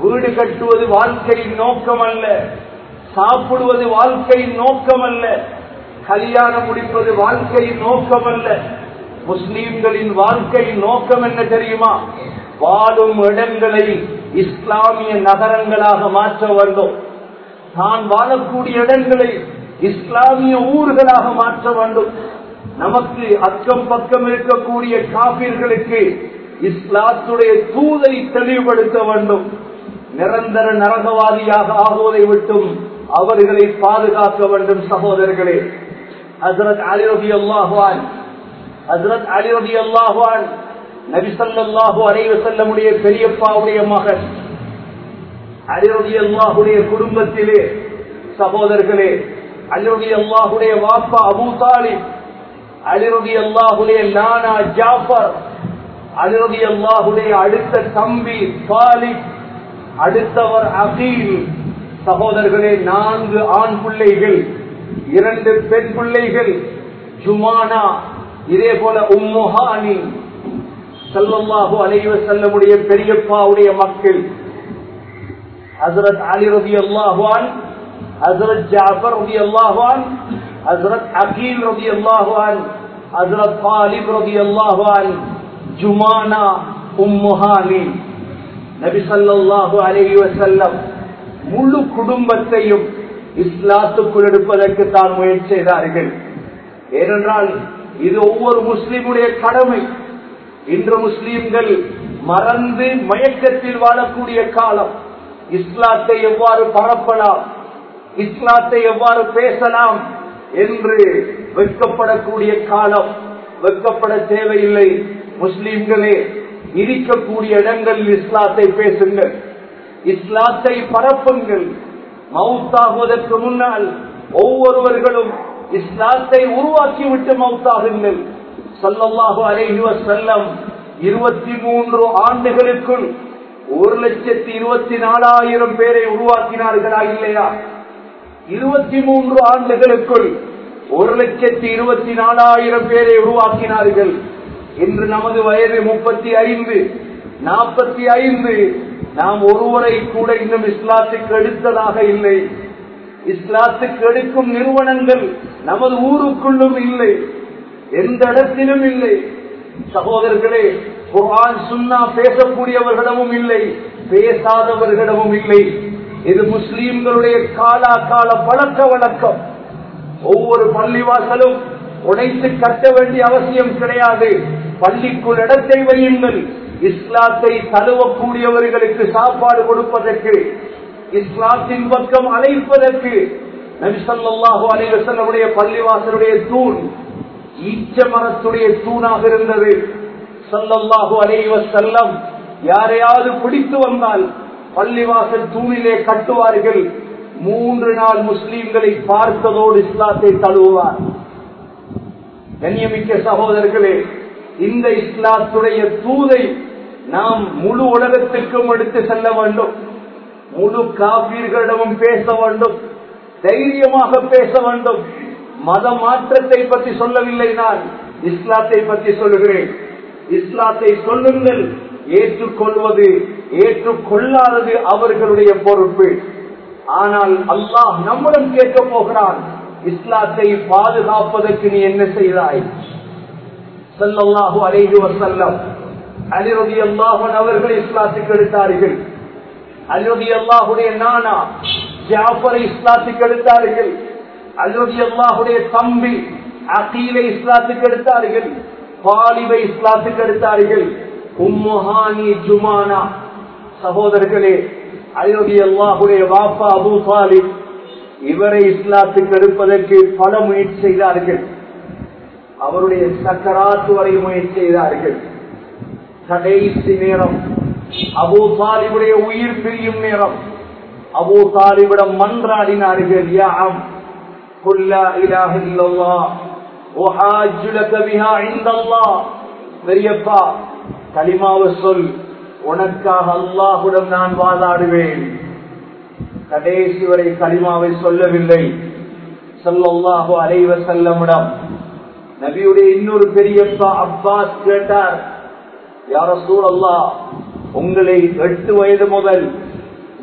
வீடு கட்டுவது வாழ்க்கையின் நோக்கம் அல்ல சாப்பிடுவது வாழ்க்கையின் நோக்கம் அல்ல கல்யாணம் முடிப்பது வாழ்க்கையின் நோக்கம் அல்ல முஸ்லீம்களின் வாழ்க்கையின் நோக்கம் என்ன தெரியுமா வாழும் இடங்களை இஸ்லாமிய நகரங்களாக மாற்ற வேண்டும் தான் வாழக்கூடிய இடங்களை இஸ்லாமிய ஊர்களாக மாற்ற வேண்டும் நமக்கு அக்கம் பக்கம் இருக்கக்கூடிய காப்பீர்களுக்கு இஸ்லாத்துடைய தூதை தெளிவுபடுத்த வேண்டும் நிரந்தர நரகவாதியாக ஆகுவதை விட்டும் அவர்களை பாதுகாக்க வேண்டும் சகோதரர்களே ஹசரத் அலிரபி அல்லாஹான் ஹசரத் அலிரபி அல்லாஹான் நபிசல்லாஹு அலைவ செல்லமுடைய பெரியப்பாவுடைய மகன் அலிரபி அல்லாஹுடைய குடும்பத்திலே சகோதரர்களே அலிரபி அல்லாஹுடைய வாப்பா அபு தாலிப் அலிரபி அல்லாஹுடைய நானா ஜாஃபர் அலிரபி அல்லாஹுடைய அடுத்த தம்பி தாலிப் அடுத்தவர் அகீல் சகோதரர்களே நான்கு ஆண் பிள்ளைகள் இரண்டு பெண் பிள்ளைகள் ஜுமானா இதே போல உம்முஹானி செல்லல்லாஹு அலைவ செல்லமுடைய பெரியப்பாவுடைய மக்கள் ஹசரத் அலி ரபி அல்லாஹான் ஹசரத் ஜாஃபர் ரபி அல்லாஹான் ஹசரத் அகீல் ரபி அல்லாஹான் ஹசரத் பாலிப் ரபி அல்லாஹான் ஜுமானா உம்முஹானி நபி சல்லாஹு அலைஹி வசல்லம் முழு குடும்பத்தையும் இஸ்லாத்துக்குள் எடுப்பதற்கு தான் முயற்சி செய்தார்கள் ஏனென்றால் இது ஒவ்வொரு முஸ்லிமுடைய கடமை இன்று முஸ்லிம்கள் மறந்து மயக்கத்தில் வாழக்கூடிய காலம் இஸ்லாத்தை எவ்வாறு பரப்பலாம் இஸ்லாத்தை எவ்வாறு பேசலாம் என்று வெட்கப்படக்கூடிய காலம் வெட்கப்பட தேவையில்லை முஸ்லிம்களே இருக்கக்கூடிய இடங்களில் இஸ்லாத்தை பேசுங்கள் இஸ்லாத்தை பரப்புங்கள் மவுத்தாகுவதற்கு முன்னால் ஒவ்வொருவர்களும் இஸ்லாத்தை உருவாக்கிவிட்டு மவுத்தாகுங்கள் சொல்லல்லாஹு அலைஹி வசல்லம் இருபத்தி மூன்று ஆண்டுகளுக்குள் ஒரு லட்சத்தி இருபத்தி நாலாயிரம் பேரை உருவாக்கினார்களா இல்லையா இருபத்தி மூன்று ஆண்டுகளுக்குள் ஒரு லட்சத்தி இருபத்தி நாலாயிரம் பேரை உருவாக்கினார்கள் இன்று நமது வயது முப்பத்தி ஐந்து நாற்பத்தி ஐந்து நாம் ஒருவரை கூட இன்னும் இஸ்லாத்துக்கு எடுத்ததாக இல்லை இஸ்லாத்துக்கு எடுக்கும் நிறுவனங்கள் நமது ஊருக்குள்ளும் இல்லை எந்த இடத்திலும் இல்லை சகோதரர்களே குர்ஆன் சுன்னா பேசக்கூடியவர்களிடமும் இல்லை பேசாதவர்களிடமும் இல்லை இது முஸ்லீம்களுடைய காலா கால பழக்க வழக்கம் ஒவ்வொரு பள்ளிவாசலும் உடைத்து கட்ட வேண்டிய அவசியம் கிடையாது பள்ளிக்குள் இடத்தை வையுங்கள் இஸ்லாத்தை தழுவக்கூடியவர்களுக்கு சாப்பாடு கொடுப்பதற்கு இஸ்லாத்தின் பக்கம் அழைப்பதற்கு நபிசல்லாஹு அலைவசல்லுடைய பள்ளிவாசலுடைய தூண் ஈச்ச மரத்துடைய தூணாக இருந்தது சல்லல்லாஹு அலைவசல்லம் யாரையாவது பிடித்து வந்தால் பள்ளிவாசல் தூணிலே கட்டுவார்கள் மூன்று நாள் முஸ்லீம்களை பார்த்ததோடு இஸ்லாத்தை தழுவுவார் கண்ணியமிக்க சகோதரர்களே இந்த இஸ்லாத்துடைய தூதை நாம் முழு உலகத்திற்கும் எடுத்து செல்ல வேண்டும் முழு காப்பீர்களிடமும் பேச வேண்டும் தைரியமாக பேச வேண்டும் மத மாற்றத்தை பற்றி சொல்லவில்லை நான் இஸ்லாத்தை பற்றி சொல்லுகிறேன் இஸ்லாத்தை சொல்லுங்கள் ஏற்றுக்கொள்வது ஏற்றுக்கொள்ளாதது அவர்களுடைய பொறுப்பு ஆனால் அல்லாஹ் நம்மிடம் கேட்க போகிறான் இஸ்லாத்தை பாதுகாப்பதற்கு நீ என்ன செய்தாய் செல்லல்லாஹு அலைஹி வசல்லம் அலிரதி அல்லாஹன் அவர்கள் இஸ்லாத்துக்கு எடுத்தார்கள் அலிரதி அல்லாஹுடைய நானா ஜாஃபரை இஸ்லாத்துக்கு எடுத்தார்கள் அலிரதி அல்லாஹுடைய தம்பி அகீலை இஸ்லாத்துக்கு எடுத்தார்கள் பாலிவை இஸ்லாத்துக்கு எடுத்தார்கள் உம்முஹானி ஜுமானா சகோதரர்களே அலிரதி அல்லாஹுடைய வாப்பா அபு தாலிப் இவரை இஸ்லாத்துக்கு எடுப்பதற்கு பல முயற்சி செய்தார்கள் அவருடைய சக்கராத்து வரை முயற்சி செய்தார்கள் கடைசி நேரம் அபோ தாலிபுடைய உயிர் பிரியும் நேரம் அபோ தாலிபிடம் மன்றாடினார்கள் யாம் குல்லா இலாஹ இல்லல்லாஹ் وحاج لك بها عند الله பெரியப்பா கலிமாவை சொல் உனக்காக அல்லாஹுடன் நான் வாதாடுவேன் கடைசி வரை கலிமாவை சொல்லவில்லை சொல்லல்லாஹு அலைவ செல்லமிடம் நபியுடைய இன்னொரு பெரியப்பா அப்பாஸ் கேட்டார் யார சூழல்லா உங்களை எட்டு வயது முதல்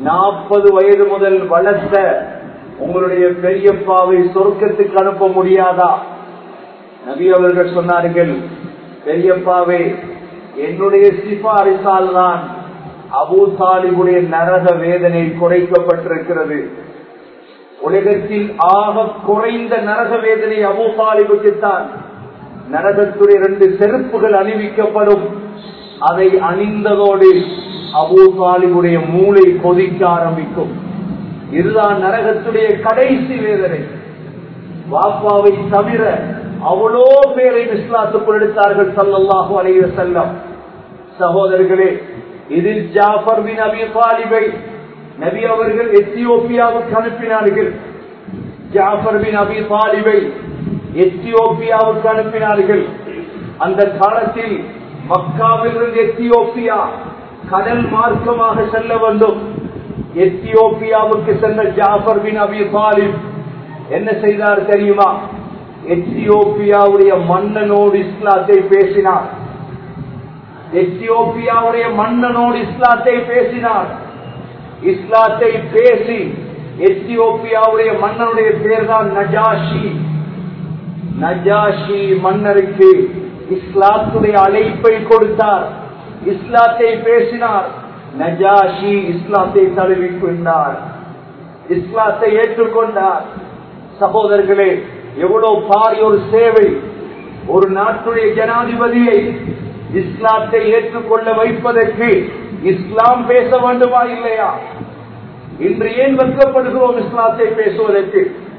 நாற்பது வயது முதல் வளர்த்த உங்களுடைய பெரியப்பாவை சொர்க்கத்துக்கு அனுப்ப முடியாதா நபி அவர்கள் சொன்னார்கள் பெரியப்பாவே என்னுடைய சிபாரிசால் தான் அபூ தாலிபுடைய நரக வேதனை குறைக்கப்பட்டிருக்கிறது உலகத்தில் ஆக குறைந்த நரக வேதனை அபூ தாலிபுக்குத்தான் நரகத்துடைய இரண்டு செருப்புகள் அணிவிக்கப்படும் அதை அணிந்ததோடு அபூ தாலிபுடைய மூளை கொதிக்க ஆரம்பிக்கும் இதுதான் நரகத்துடைய கடைசி வேதனை வாப்பாவை தவிர அவ்வளோ பேரை இஸ்லாத்துக்குள் எடுத்தார்கள் சல்லல்லாஹு அலைய செல்லம் சகோதரர்களே இதில் ஜாஃபர் பின் அபி தாலிபை நபி அவர்கள் எத்தியோப்பியாவுக்கு அனுப்பினார்கள் ஜாஃபர் பின் அபி தாலிபை எத்தியோப்பியாவுக்கு அனுப்பினார்கள் அந்த காலத்தில் மக்காவிலிருந்து எத்தியோப்பியா கடல் மார்க்கமாக செல்ல வேண்டும் எத்தியோப்பியாவுக்கு சென்ற ஜாஃபர் பின் அபி தாலிப் என்ன செய்தார் தெரியுமா எத்தியோப்பியாவுடைய மன்னனோடு இஸ்லாத்தை பேசினார் எத்தியோப்பியாவுடைய மன்னனோடு இஸ்லாத்தை பேசினார் இஸ்லாத்தை பேசி எத்தியோப்பியாவுடைய மன்னனுடைய பேர் தான் நஜாஷி நஜாஷி மன்னருக்கு இஸ்லாத்துடைய அழைப்பை கொடுத்தார் இஸ்லாத்தை பேசினார் நஜாஷி இஸ்லாத்தை தழுவிக்கொண்டார் இஸ்லாத்தை ஏற்றுக்கொண்டார் சகோதரர்களே எவ்வளவு பாரிய ஒரு சேவை ஒரு நாட்டுடைய ஜனாதிபதியை இஸ்லாத்தை ஏற்றுக்கொள்ள வைப்பதற்கு இஸ்லாம் பேச வேண்டுமா இல்லையா இன்று ஏன் வெட்கப்படுகிறோம் இஸ்லாத்தை பேசுவதற்கு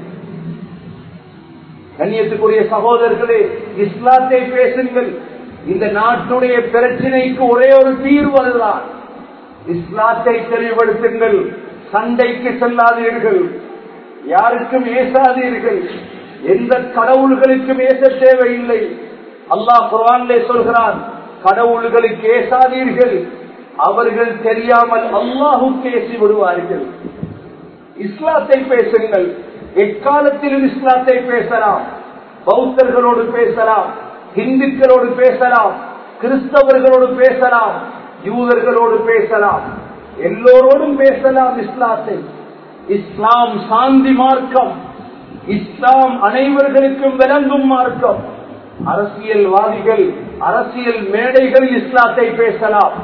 கண்ணியத்துக்குரிய சகோதரர்களே இஸ்லாத்தை பேசுங்கள் இந்த நாட்டுடைய பிரச்சனைக்கு ஒரே ஒரு தீர்வு அதுதான் இஸ்லாத்தை தெளிவுபடுத்துங்கள் சண்டைக்கு செல்லாதீர்கள் யாருக்கும் ஏசாதீர்கள் எந்த கடவுள்களுக்கும் ஏச தேவையில்லை அல்லாஹ் குரான்லே சொல்கிறான் கடவுள்களுக்கு ஏசாதீர்கள் அவர்கள் தெரியாமல் அல்லாஹுக்கு ஏசி விடுவார்கள் இஸ்லாத்தை பேசுங்கள் எக்காலத்திலும் இஸ்லாத்தை பேசலாம் பௌத்தர்களோடு பேசலாம் இந்துக்களோடு பேசலாம் கிறிஸ்தவர்களோடு பேசலாம் யூதர்களோடு பேசலாம் எல்லோரோடும் பேசலாம் இஸ்லாத்தை இஸ்லாம் சாந்தி மார்க்கம் இஸ்லாம் அனைவர்களுக்கும் விளங்கும் மார்க்கம் அரசியல்வாதிகள் அரசியல் மேடைகளில் இஸ்லாத்தை பேசலாம்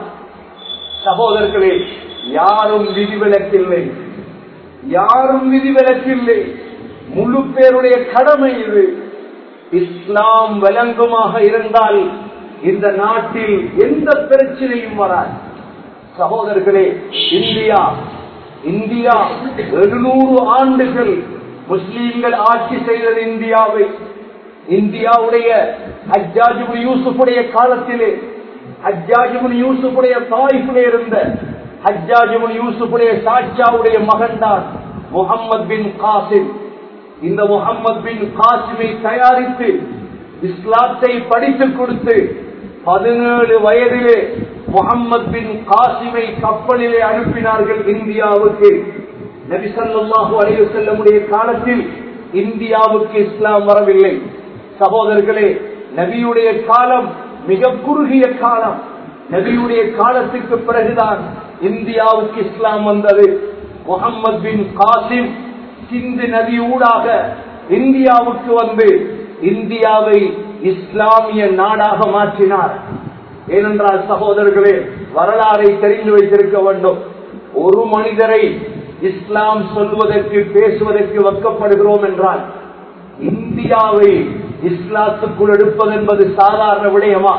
சகோதரர்களே யாரும் விதிவிலக்கில்லை யாரும் விதிவிலக்கில்லை முழு பேருடைய கடமை இது இஸ்லாம் விளங்குமாக இருந்தால் இந்த நாட்டில் எந்த பிரச்சனையும் வராது சகோதரர்களே இந்தியா இந்தியா எழுநூறு ஆண்டுகள் முஸ்லீம்கள் ஆட்சி செய்தது இந்தியாவை இந்தியாவுடைய ஹஜ்ஜாஜிபு யூசுஃபுடைய காலத்திலே ஹஜ்ஜாஜிபுன் யூசுஃபுடைய தாய்ப்பிலே இருந்த ஹஜ்ஜாஜிபுன் யூசுஃபுடைய சாட்சாவுடைய மகன்தான் முகம்மது பின் காசிம் இந்த முகம்மது பின் காசிமை தயாரித்து இஸ்லாத்தை படித்துக் கொடுத்து பதினேழு வயதிலே முகம்மது பின் காசிமை கப்பலிலே அனுப்பினார்கள் இந்தியாவுக்கு நபிசல்லாஹு அலைய செல்லமுடைய காலத்தில் இந்தியாவுக்கு இஸ்லாம் வரவில்லை சகோதரர்களே நபியுடைய காலம் மிக குறுகிய காலம் நபியுடைய காலத்துக்கு பிறகுதான் இந்தியாவுக்கு இஸ்லாம் வந்தது முகம்மது பின் காசிம் சிந்து நதி ஊடாக இந்தியாவுக்கு வந்து இந்தியாவை இஸ்லாமிய நாடாக மாற்றினார் ஏனென்றால் சகோதரர்களே வரலாறை தெரிந்து வைத்திருக்க வேண்டும் ஒரு மனிதரை இஸ்லாம் சொல்வதற்கு பேசுவதற்கு வைக்கப்படுகிறோம் என்றால் இந்தியாவை இஸ்லாத்துக்குள் எடுப்பது என்பது சாதாரண விடயமா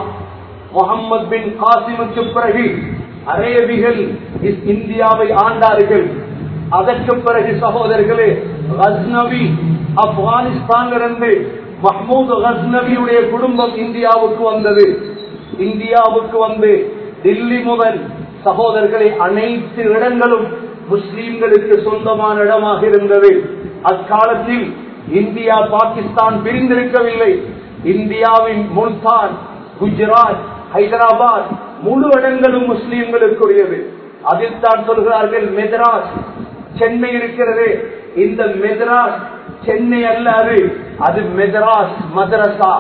முகமது பின் காசிமுக்கு பிறகு அரேபிகள் இந்தியாவை ஆண்டார்கள் அதற்கு பிறகு சகோதரர்களே கஸ்னவி ஆப்கானிஸ்தானிலிருந்து மஹமூது கஸ்னவியுடைய குடும்பம் இந்தியாவுக்கு வந்தது இந்தியாவுக்கு வந்து டில்லி முதல் சகோதரர்களை அனைத்து இடங்களும் முஸ்லீம்களுக்கு சொந்தமான இடமாக இருந்தது அக்காலத்தில் இந்தியா பாகிஸ்தான் பிரிந்திருக்கவில்லை இந்தியாவின் முல்தான் குஜராத் ஹைதராபாத் முழு இடங்களும் முஸ்லீம்களுக்குரியது அதில் தான் சொல்கிறார்கள் மெத்ராஸ் சென்னை இருக்கிறது இந்த மெத்ராஸ் சென்னை அல்ல அது அது மெத்ராஸ் மதரசா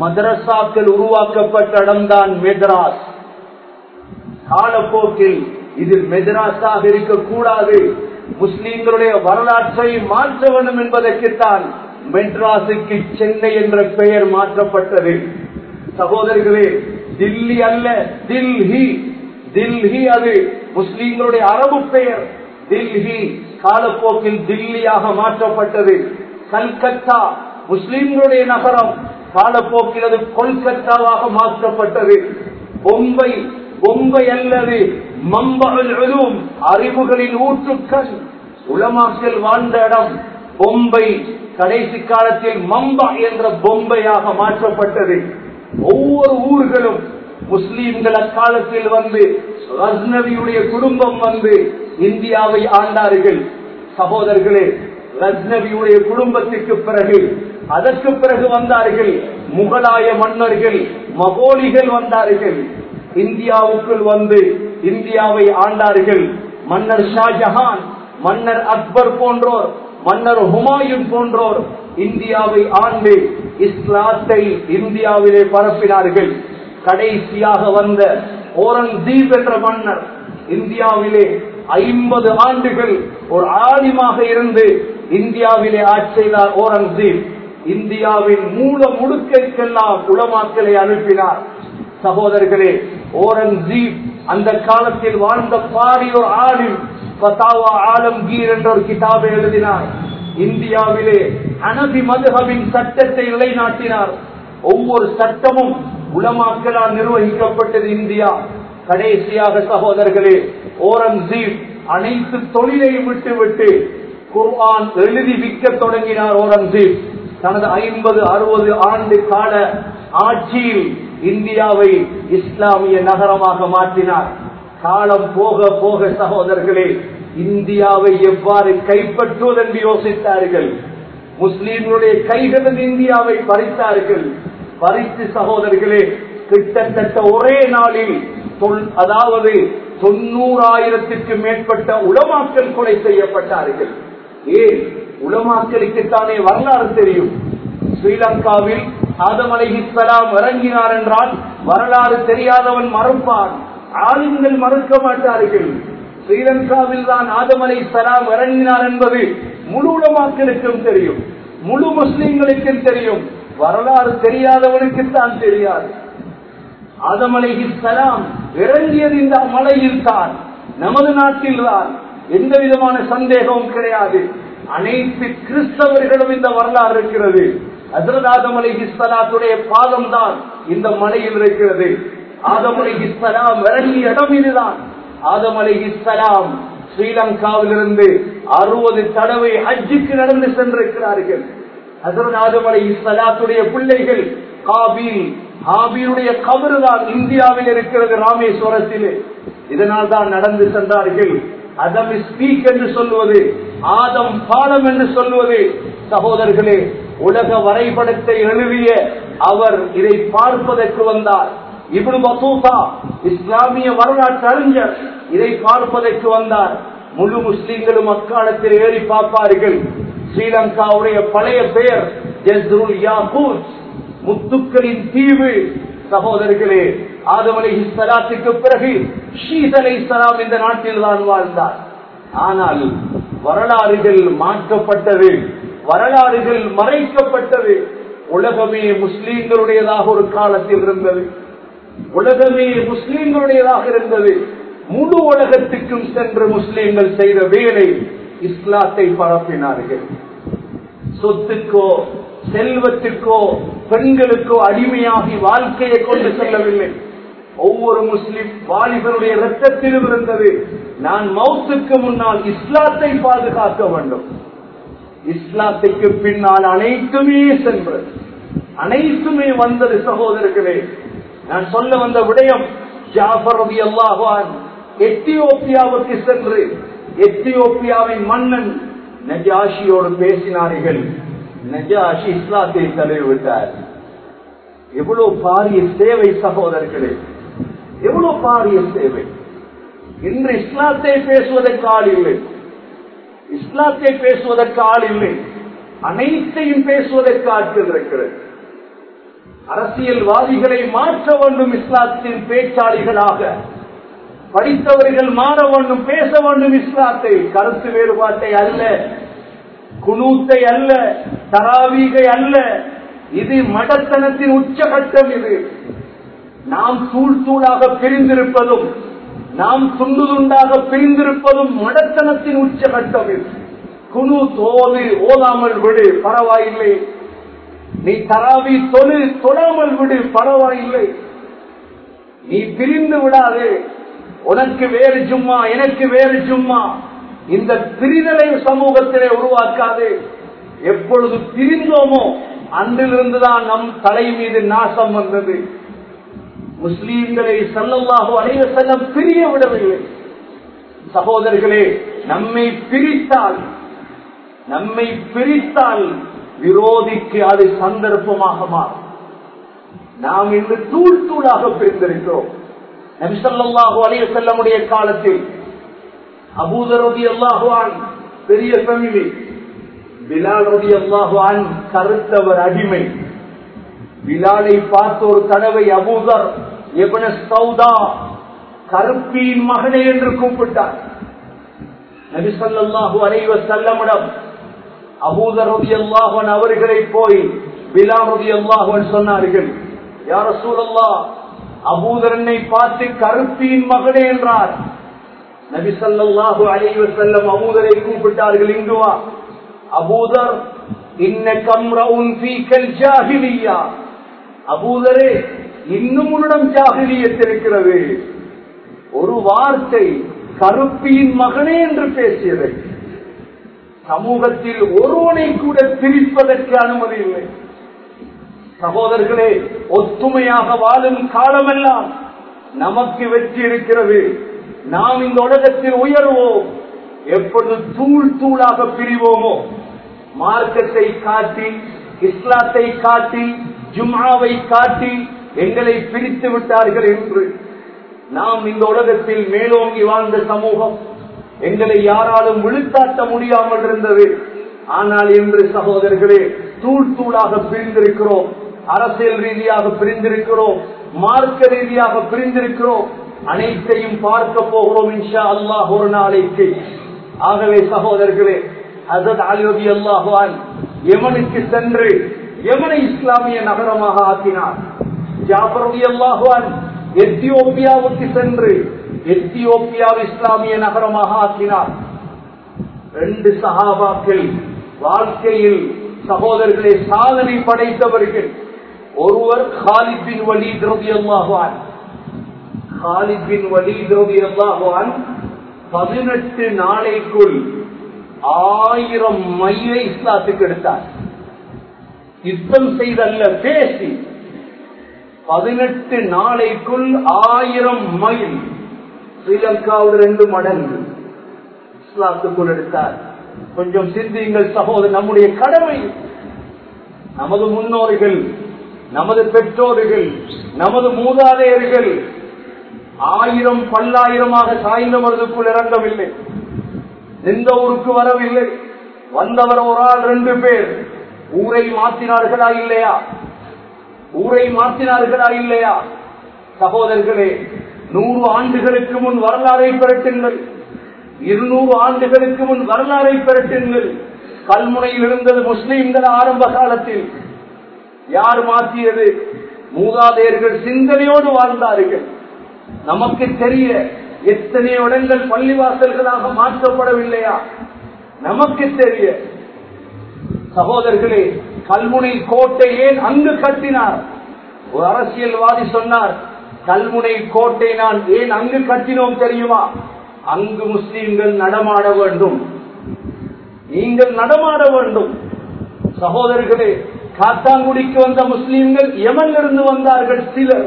மதரசாக்கள் உருவாக்கப்பட்ட இடம்தான் மெத்ராஸ் காலப்போக்கில் இது மெதராஸாக இருக்கக்கூடாது முஸ்லிம்களுடைய வரலாற்றை மாற்ற வேண்டும் என்பதற்குத்தான் மெட்ராஸுக்கு சென்னை என்ற பெயர் மாற்றப்பட்டது சகோதரர்களே தில்லி அல்ல தில்ஹி தில்ஹி அது முஸ்லிம்களுடைய அரபு பெயர் தில்ஹி காலப்போக்கில் தில்லியாக மாற்றப்பட்டது கல்கத்தா முஸ்லிம்களுடைய நகரம் காலப்போக்கில் அது கொல்கத்தாவாக மாற்றப்பட்டது பொம்பை பொம்பை அல்லது மம்பழும் அறிவுகளின் ஊற்றுக்கள் உலமாக்கள் வாழ்ந்த இடம் பொம்பை கடைசி காலத்தில் மம்பா என்ற பொம்பையாக மாற்றப்பட்டது ஒவ்வொரு ஊர்களும் முஸ்லீம்கள் அக்காலத்தில் வந்து ரஸ்னவியுடைய குடும்பம் வந்து இந்தியாவை ஆண்டார்கள் சகோதரர்களே ரஸ்னவியுடைய குடும்பத்திற்கு பிறகு அதற்கு பிறகு வந்தார்கள் முகலாய மன்னர்கள் மகோலிகள் வந்தார்கள் இந்தியாவுக்குள் வந்து இந்தியாவை ஆண்டார்கள் மன்னர் ஷாஜஹான் மன்னர் அக்பர் போன்றோர் மன்னர் ஹுமாயூன் போன்றோர் இந்தியாவை ஆண்டு இஸ்லாத்தை இந்தியாவிலே பரப்பினார்கள் கடைசியாக வந்த ஓரங்கசீப் என்ற மன்னர் இந்தியாவிலே ஐம்பது ஆண்டுகள் ஒரு ஆலிமாக இருந்து இந்தியாவிலே ஆட்சி செய்தார் ஓரங்கசீப் இந்தியாவின் மூல முடுக்கைக்கெல்லாம் உளமாக்களை அனுப்பினார் சகோதரர்களே ஓரங்கசீப் அந்த காலத்தில் வாழ்ந்த பாரியோர் ஆலிம் பத்தாவா ஆலம்கீர் என்ற ஒரு கிதாபை எழுதினார் இந்தியாவிலே அனபி மதுஹபின் சட்டத்தை நிலைநாட்டினார் ஒவ்வொரு சட்டமும் உலமாக்களால் நிர்வகிக்கப்பட்டது இந்தியா கடைசியாக சகோதரர்களே ஓரங்கசீப் அனைத்து தொழிலையும் விட்டுவிட்டு குர்ஆன் எழுதி விற்க தொடங்கினார் ஓரங்கசீப் தனது ஐம்பது அறுபது ஆண்டு கால ஆட்சியில் இந்தியாவை இஸ்லாமிய நகரமாக மாற்றினார் காலம் போக போக சகோதரர்களே இந்தியாவை எவ்வாறு கைப்பற்றுவது என்று யோசித்தார்கள் முஸ்லீம்களுடைய கைகளில் இந்தியாவை பறித்தார்கள் பறித்து சகோதரர்களே கிட்டத்தட்ட ஒரே நாளில் அதாவது தொண்ணூறாயிரத்திற்கு மேற்பட்ட உளமாக்கல் கொலை செய்யப்பட்டார்கள் ஏன் உளமாக்கலுக்குத்தானே வரலாறு தெரியும் ஸ்ரீலங்காவில் ஆதம் அலைஹிஸ்லாம் இறங்கினார் என்றால் வரலாறு தெரியாதவன் மறுப்பான் ஆளுங்கள் மறுக்க மாட்டார்கள் ஸ்ரீலங்காவில் தான் ஆதம் அலை சலாம் இறங்கினார் என்பது முழு உலமாக்களுக்கும் தெரியும் முழு முஸ்லிம்களுக்கும் தெரியும் வரலாறு தெரியாதவனுக்குத்தான் தெரியாது ஆதம் அலைஹிஸ்லாம் இறங்கியது இந்த மலையில் தான் நமது நாட்டில் தான் எந்த விதமான சந்தேகமும் கிடையாது அனைத்து கிறிஸ்தவர்களும் இந்த வரலாறு இருக்கிறது ஹசரத் ஆதம் அலைஹிஸ்லாத்துடைய பாதம் தான் இந்த மலையில் இருக்கிறது ஆதம் அலைஹிஸ்லாம் இறங்கிய இடம் இதுதான் ஆதம் அலைஹிஸ்லாம் ஸ்ரீலங்காவிலிருந்து அறுபது தடவை ஹஜ்ஜுக்கு நடந்து சென்றிருக்கிறார்கள் ஹசரத் ஆதம் அலைஹிஸ்லாத்துடைய பிள்ளைகள் காபீல் ஹாபீருடைய கபரு தான் இந்தியாவில் இருக்கிறது ராமேஸ்வரத்திலே இதனால் தான் நடந்து சென்றார்கள் அதம் ஸ்பீக் என்று சொல்லுவது ஆதம் பாலம் என்று சொல்லுவது சகோதரர்களே உலக வரைபடத்தை எழுதிய அவர் இதை பார்ப்பதற்கு வந்தார் இப்னு பத்தூசா இஸ்லாமிய வரலாற்று அறிஞர் இதை பார்ப்பதற்கு வந்தார் முழு முஸ்லிம்களும் அக்காலத்தில் ஏறி பார்ப்பார்கள் ஸ்ரீலங்காவுடைய பழைய பெயர் ஜஸ்ருல் யாகூத் முத்துக்களின் தீவு சகோதரர்களே ஆதம் அலை சலாத்துக்கு பிறகு ஷீத் அலை சலாம் இந்த நாட்டில் தான் வாழ்ந்தார் ஆனால் வரலாறுகள் மாற்றப்பட்டது வரலாறுகள் மறைக்கப்பட்டது உலகமே முஸ்லீம்களுடையதாக ஒரு காலத்தில் இருந்தது உலகமே முஸ்லீம்களுடையதாக இருந்தது முழு உலகத்துக்கும் சென்று முஸ்லீம்கள் செய்த வேலை இஸ்லாத்தை பரப்பினார்கள் சொத்துக்கோ செல்வத்துக்கோ பெண்களுக்கோ அடிமையாகி வாழ்க்கையை கொண்டு செல்லவில்லை ஒவ்வொரு முஸ்லிம் வாலிபருடைய ரத்தத்திலும் இருந்தது நான் மௌத்துக்கு முன்னால் இஸ்லாத்தை பாதுகாக்க வேண்டும் இஸ்லாத்துக்கு பின்னால் அனைத்துமே சென்றது அனைத்துமே வந்தது சகோதரர்களே நான் சொல்ல வந்த விடயம் ஜாஃபர் ரபி அல்லாஹான் எத்தியோப்பியாவுக்கு சென்று எத்தியோப்பியாவின் மன்னன் நஜாஷியோடு பேசினார்கள் நஜாஷி இஸ்லாத்தை தழுவிவிட்டார் எவ்வளவு பாரிய சேவை சகோதரர்களே எவ்வளவு பாரிய சேவை இன்று இஸ்லாத்தை பேசுவதற்கு ஆள் இல்லை இஸ்லாத்தை பேசுவதற்கு ஆள் இல்லை அனைத்தையும் பேசுவதற்கு ஆட்கள் இருக்கிறது அரசியல்வாதிகளை மாற்ற வேண்டும் இஸ்லாத்தின் பேச்சாளிகளாக படித்தவர்கள் மாற வேண்டும் பேச வேண்டும் இஸ்லாத்தை கருத்து வேறுபாட்டை அல்ல குனூத்தை அல்ல தராவீகை அல்ல இது மடத்தனத்தின் உச்சகட்டம் இது நாம் தூள் தூளாக பிரிந்திருப்பதும் நாம் துண்டு துண்டாக பிரிந்திருப்பதும் மடத்தனத்தின் உச்சகட்டம் இது குனு தோது ஓதாமல் விடு பரவாயில்லை நீ தராவி தொழு தொடாமல் விடு பரவாயில்லை நீ பிரிந்து விடாதே உனக்கு வேறு சும்மா எனக்கு வேறு சும்மா இந்த பிரிதலை சமூகத்திலே உருவாக்காது எப்பொழுது பிரிந்தோமோ அன்றிலிருந்துதான் நம் தலை மீது நாசம் வந்தது முஸ்லீம்களை சல்லல்லாஹு அலைவ செல்லம் பிரிய விடவில்லை சகோதரர்களே நம்மை பிரித்தால் நம்மை பிரித்தால் விரோதிக்கு அது சந்தர்ப்பமாக மாறும் நாம் இன்று தூள் தூளாக பிரிந்திருக்கிறோம் நபிசல்லாஹு அலைய செல்லமுடைய காலத்தில் அபூதரதி அல்லாஹுவான் பெரிய ஃபேமிலி பிலால் ரதி அல்லாஹுவான் கருத்தவர் அடிமை பிலாலை பார்த்த ஒரு தடவை அபூதர் எபன சௌதா கருப்பியின் மகனே என்று கூப்பிட்டார் நபிசல்லாஹு அலைவ செல்லமிடம் அபூதரதி அல்லாஹன் அவர்களை போய் பிலாரதி அல்லாஹன் சொன்னார்கள் யார சூழல்லா அபூதரனை பார்த்து கருப்பியின் மகனே என்றார் நபி சல்லாஹு அலைவ செல்லம் அபூதரை கூப்பிட்டார்கள் இங்கு வா அபூதர் இன்ன கம்ரவுன் ஃபீக்கல் ஜாஹிலியா அபூதரே இன்னும் உன்னிடம் ஜாகிலியத் இருக்கிறது ஒரு வார்த்தை கருப்பியின் மகனே என்று பேசியதை சமூகத்தில் ஒருவனை கூட பிரிப்பதற்கு அனுமதி இல்லை சகோதரர்களே ஒத்துமையாக வாழும் காலமெல்லாம் நமக்கு வெற்றி இருக்கிறது நாம் இந்த உலகத்தில் உயர்வோம் எப்பொழுது தூள் தூளாக பிரிவோமோ மார்க்கத்தை காட்டி இஸ்லாத்தை காட்டி ஜும்மாவை காட்டி எங்களை பிரித்து விட்டார்கள் என்று நாம் இந்த உலகத்தில் மேலோங்கி வாழ்ந்த சமூகம் எங்களை யாராலும் விழுத்தாட்ட முடியாமல் இருந்தது ஆனால் இன்று சகோதரர்களே தூள் தூளாக பிரிந்திருக்கிறோம் அரசியல் ரீதியாக பிரிந்திருக்கிறோம் மார்க்க ரீதியாக பிரிந்திருக்கிறோம் அனைத்தையும் பார்க்க போகிறோம் இன்ஷா அல்லாஹ் ஒரு நாளைக்கு ஆகவே சகோதரர்களே அசத் அலிரபி அல்லாஹான் யமனுக்கு சென்று யமனை இஸ்லாமிய நகரமாக ஆக்கினார் ஜாபரபி அல்லாஹான் எத்தியோப்பியாவுக்கு சென்று எத்தியோப்பியா இஸ்லாமிய நகரமாக ஆக்கினார் ரெண்டு சகாபாக்கள் வாழ்க்கையில் சகோதரர்களை சாதனை படைத்தவர்கள் ஒருவர் ஹாலிபின் வலி திரவி அல்லாஹான் ஹாலிபின் வலி திரவி அல்லாஹான் பதினெட்டு நாளைக்குள் ஆயிரம் மைலை இஸ்லாத்துக்கு எடுத்தார் யுத்தம் செய்தல்ல பேசி பதினெட்டு நாளைக்குள் ஆயிரம் மைல் ஸ்ரீலங்காவில் ரெண்டு மடங்கு இஸ்லாத்துக்குள் எடுத்தார் கொஞ்சம் சிந்தியுங்கள் சகோதரர் நம்முடைய கடமை நமது முன்னோர்கள் நமது பெற்றோர்கள் நமது மூதாதையர்கள் ஆயிரம் பல்லாயிரமாக சாய்ந்த மருதுக்குள் இறங்கவில்லை எந்த ஊருக்கு வரவில்லை வந்தவர் ஒரு ஆள் ரெண்டு பேர் ஊரை மாற்றினார்களா இல்லையா ஊரை மாற்றினார்களா இல்லையா சகோதரர்களே நூறு ஆண்டுகளுக்கு முன் வரலாறை பெறட்டுங்கள் இருநூறு ஆண்டுகளுக்கு முன் வரலாறை பெறட்டுங்கள் கல்முனையில் இருந்தது முஸ்லீம்கள் ஆரம்ப காலத்தில் யார் மாற்றியது மூதாதையர்கள் சிந்தனையோடு வாழ்ந்தார்கள் நமக்கு தெரிய எத்தனை இடங்கள் பள்ளிவாசல்களாக மாற்றப்படவில்லையா நமக்கு தெரிய சகோதரர்களே கல்முனை கோட்டை ஏன் அங்கு கட்டினார் ஒரு அரசியல்வாதி சொன்னார் கல்முனை கோட்டை நான் ஏன் அங்கு கட்டினோம் தெரியுமா அங்கு முஸ்லீம்கள் நடமாட வேண்டும் நீங்கள் நடமாட வேண்டும் சகோதரர்களே காத்தாங்குடிக்கு வந்த முஸ்லீம்கள் எமன் இருந்து வந்தார்கள் சிலர்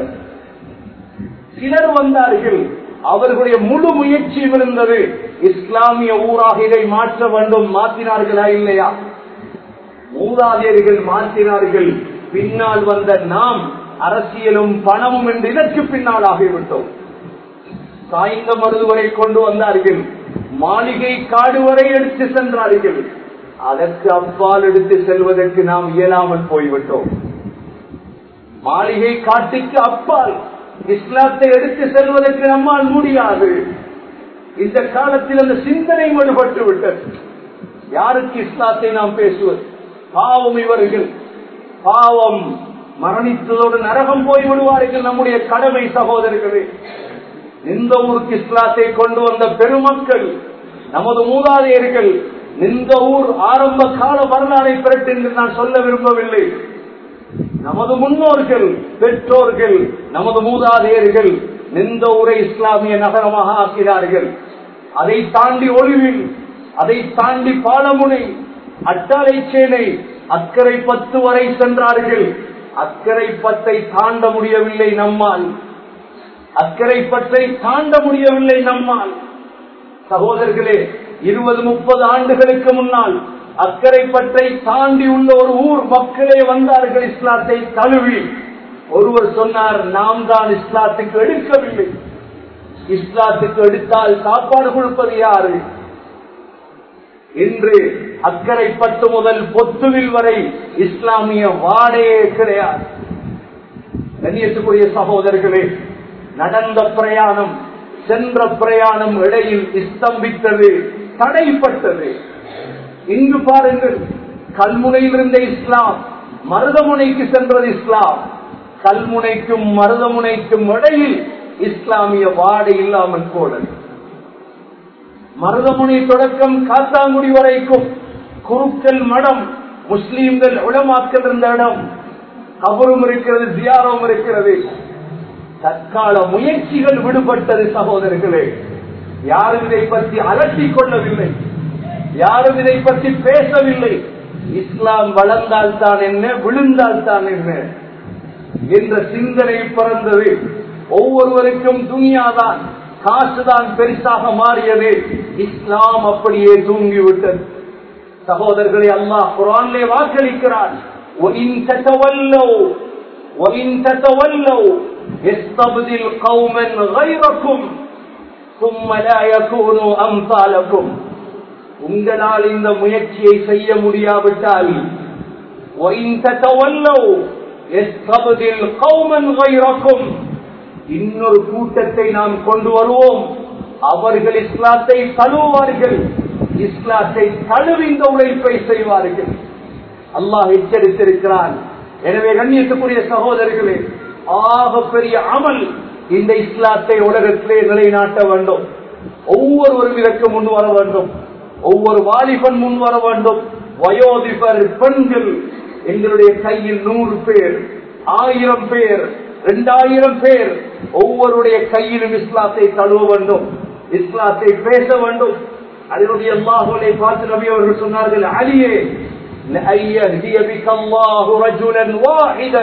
சிலர் வந்தார்கள் அவர்களுடைய முழு முயற்சியும் இருந்தது இஸ்லாமிய ஊராக இதை மாற்ற வேண்டும் மாற்றினார்களா இல்லையா மூதாதையர்கள் மாற்றினார்கள் பின்னால் வந்த நாம் அரசியலும் பணமும் என்று இதற்கு பின்னால் ஆகிவிட்டோம் சாய்ந்த மருதுவரை கொண்டு வந்தார்கள் மாளிகை காடு வரை எடுத்து சென்றார்கள் அதற்கு அப்பால் எடுத்து செல்வதற்கு நாம் இயலாமல் போய்விட்டோம் மாளிகை காட்டுக்கு அப்பால் இஸ்லாத்தை எடுத்து செல்வதற்கு நம்மால் முடியாது இந்த காலத்தில் அந்த சிந்தனை மறுபட்டு விட்டது யாருக்கு இஸ்லாத்தை நாம் பேசுவது பாவம் இவர்கள் பாவம் மரணித்ததோடு நரகம் போய் விடுவார்கள் நம்முடைய கடமை சகோதரர்களே இந்த ஊருக்கு இஸ்லாத்தை கொண்டு வந்த பெருமக்கள் நமது மூதாதையர்கள் இந்த ஊர் ஆரம்ப கால வரலாறை பெறட்டு என்று நான் சொல்ல விரும்பவில்லை நமது முன்னோர்கள் பெற்றோர்கள் நமது மூதாதையர்கள் நின்ற ஊரை இஸ்லாமிய நகரமாக ஆக்கிறார்கள் அதை தாண்டி ஒளிவில் அதை தாண்டி பாலமுனை அட்டாளை சேனை அக்கறை பத்து வரை சென்றார்கள் அக்கறை பத்தை தாண்ட முடியவில்லை நம்மால் அக்கறை பத்தை தாண்ட முடியவில்லை நம்மால் சகோதரர்களே இருபது முப்பது ஆண்டுகளுக்கு முன்னால் அக்கறை பற்றை தாண்டி உள்ள ஒரு ஊர் மக்களே வந்தார்கள் இஸ்லாத்தை தழுவி ஒருவர் சொன்னார் நாம் தான் இஸ்லாத்துக்கு எடுக்கவில்லை இஸ்லாத்துக்கு எடுத்தால் சாப்பாடு கொடுப்பது யாரு இன்று அக்கறை பட்டு முதல் பொத்துவில் வரை இஸ்லாமிய வாடையே கிடையாது கண்ணியத்துக்குரிய சகோதரர்களே நடந்த பிரயாணம் சென்ற பிரயாணம் இடையில் ஸ்தம்பித்தது தடைப்பட்டது இங்கு பாருங்கள் கல்முனையில் இருந்த இஸ்லாம் மருதமுனைக்கு சென்றது இஸ்லாம் கல்முனைக்கும் மருதமுனைக்கும் இடையில் இஸ்லாமிய வாடை இல்லாமல் போனது மருதமுனை தொடக்கம் காத்தாங்குடி வரைக்கும் குருக்கள் மடம் முஸ்லீம்கள் உளமாக்கல் இருந்த இடம் கபரும் இருக்கிறது தியாரம் இருக்கிறது தற்கால முயற்சிகள் விடுபட்டது சகோதரர்களே யாரும் இதை பற்றி அலட்டிக் கொள்ளவில்லை யாரும் இதை பற்றி பேசவில்லை இஸ்லாம் வளர்ந்தால் தான் என்ன விழுந்தால் தான் என்ன என்ற சிந்தனை பிறந்தது ஒவ்வொருவருக்கும் துனியாதான் காசுதான் பெருசாக மாறியது இஸ்லாம் அப்படியே தூங்கிவிட்டது சகோதரர்களை அல்லாஹ் குரான்லே வாக்களிக்கிறார் وَإِن تَتَوَلَّوْا وَإِن تَتَوَلَّوْا يَسْتَبْدِلْ قَوْمًا غَيْرَكُمْ ثُمَّ لَا يَكُونُوا أَمْثَالَكُمْ உங்களால் இந்த முயற்சியை செய்ய முடியாவிட்டால் وَإِن تَتَوَلَّوْا يَسْتَبْدِلْ قَوْمًا غَيْرَكُمْ இன்னொரு கூட்டத்தை நாம் கொண்டு வருவோம் அவர்கள் இஸ்லாத்தை தழுவார்கள் இஸ்லாத்தை தழுவி இந்த உழைப்பை செய்வார்கள் அல்லாஹ் எச்சரித்திருக்கிறான் எனவே கண்ணியத்துக்குரிய சகோதரர்களே ஆக பெரிய அமல் இந்த இஸ்லாத்தை உலகத்திலே நிலைநாட்ட வேண்டும் ஒவ்வொருவரும் இதற்கு முன் வர வேண்டும் ஒவ்வொரு வாலிபன் முன் வர வேண்டும் வயோதிபர் பெண்கள் எங்களுடைய கையில் நூறு பேர் ஆயிரம் பேர் இரண்டாயிரம் பேர் ஒவ்வொருடைய கையிலும் இஸ்லாத்தை தழுவ வேண்டும் இஸ்லாத்தை பேச வேண்டும் அதனுடைய அல்லாஹுவை பார்த்து நபி அவர்கள் சொன்னார்கள் அலியே لأن يهدي بك الله رجلا واحدا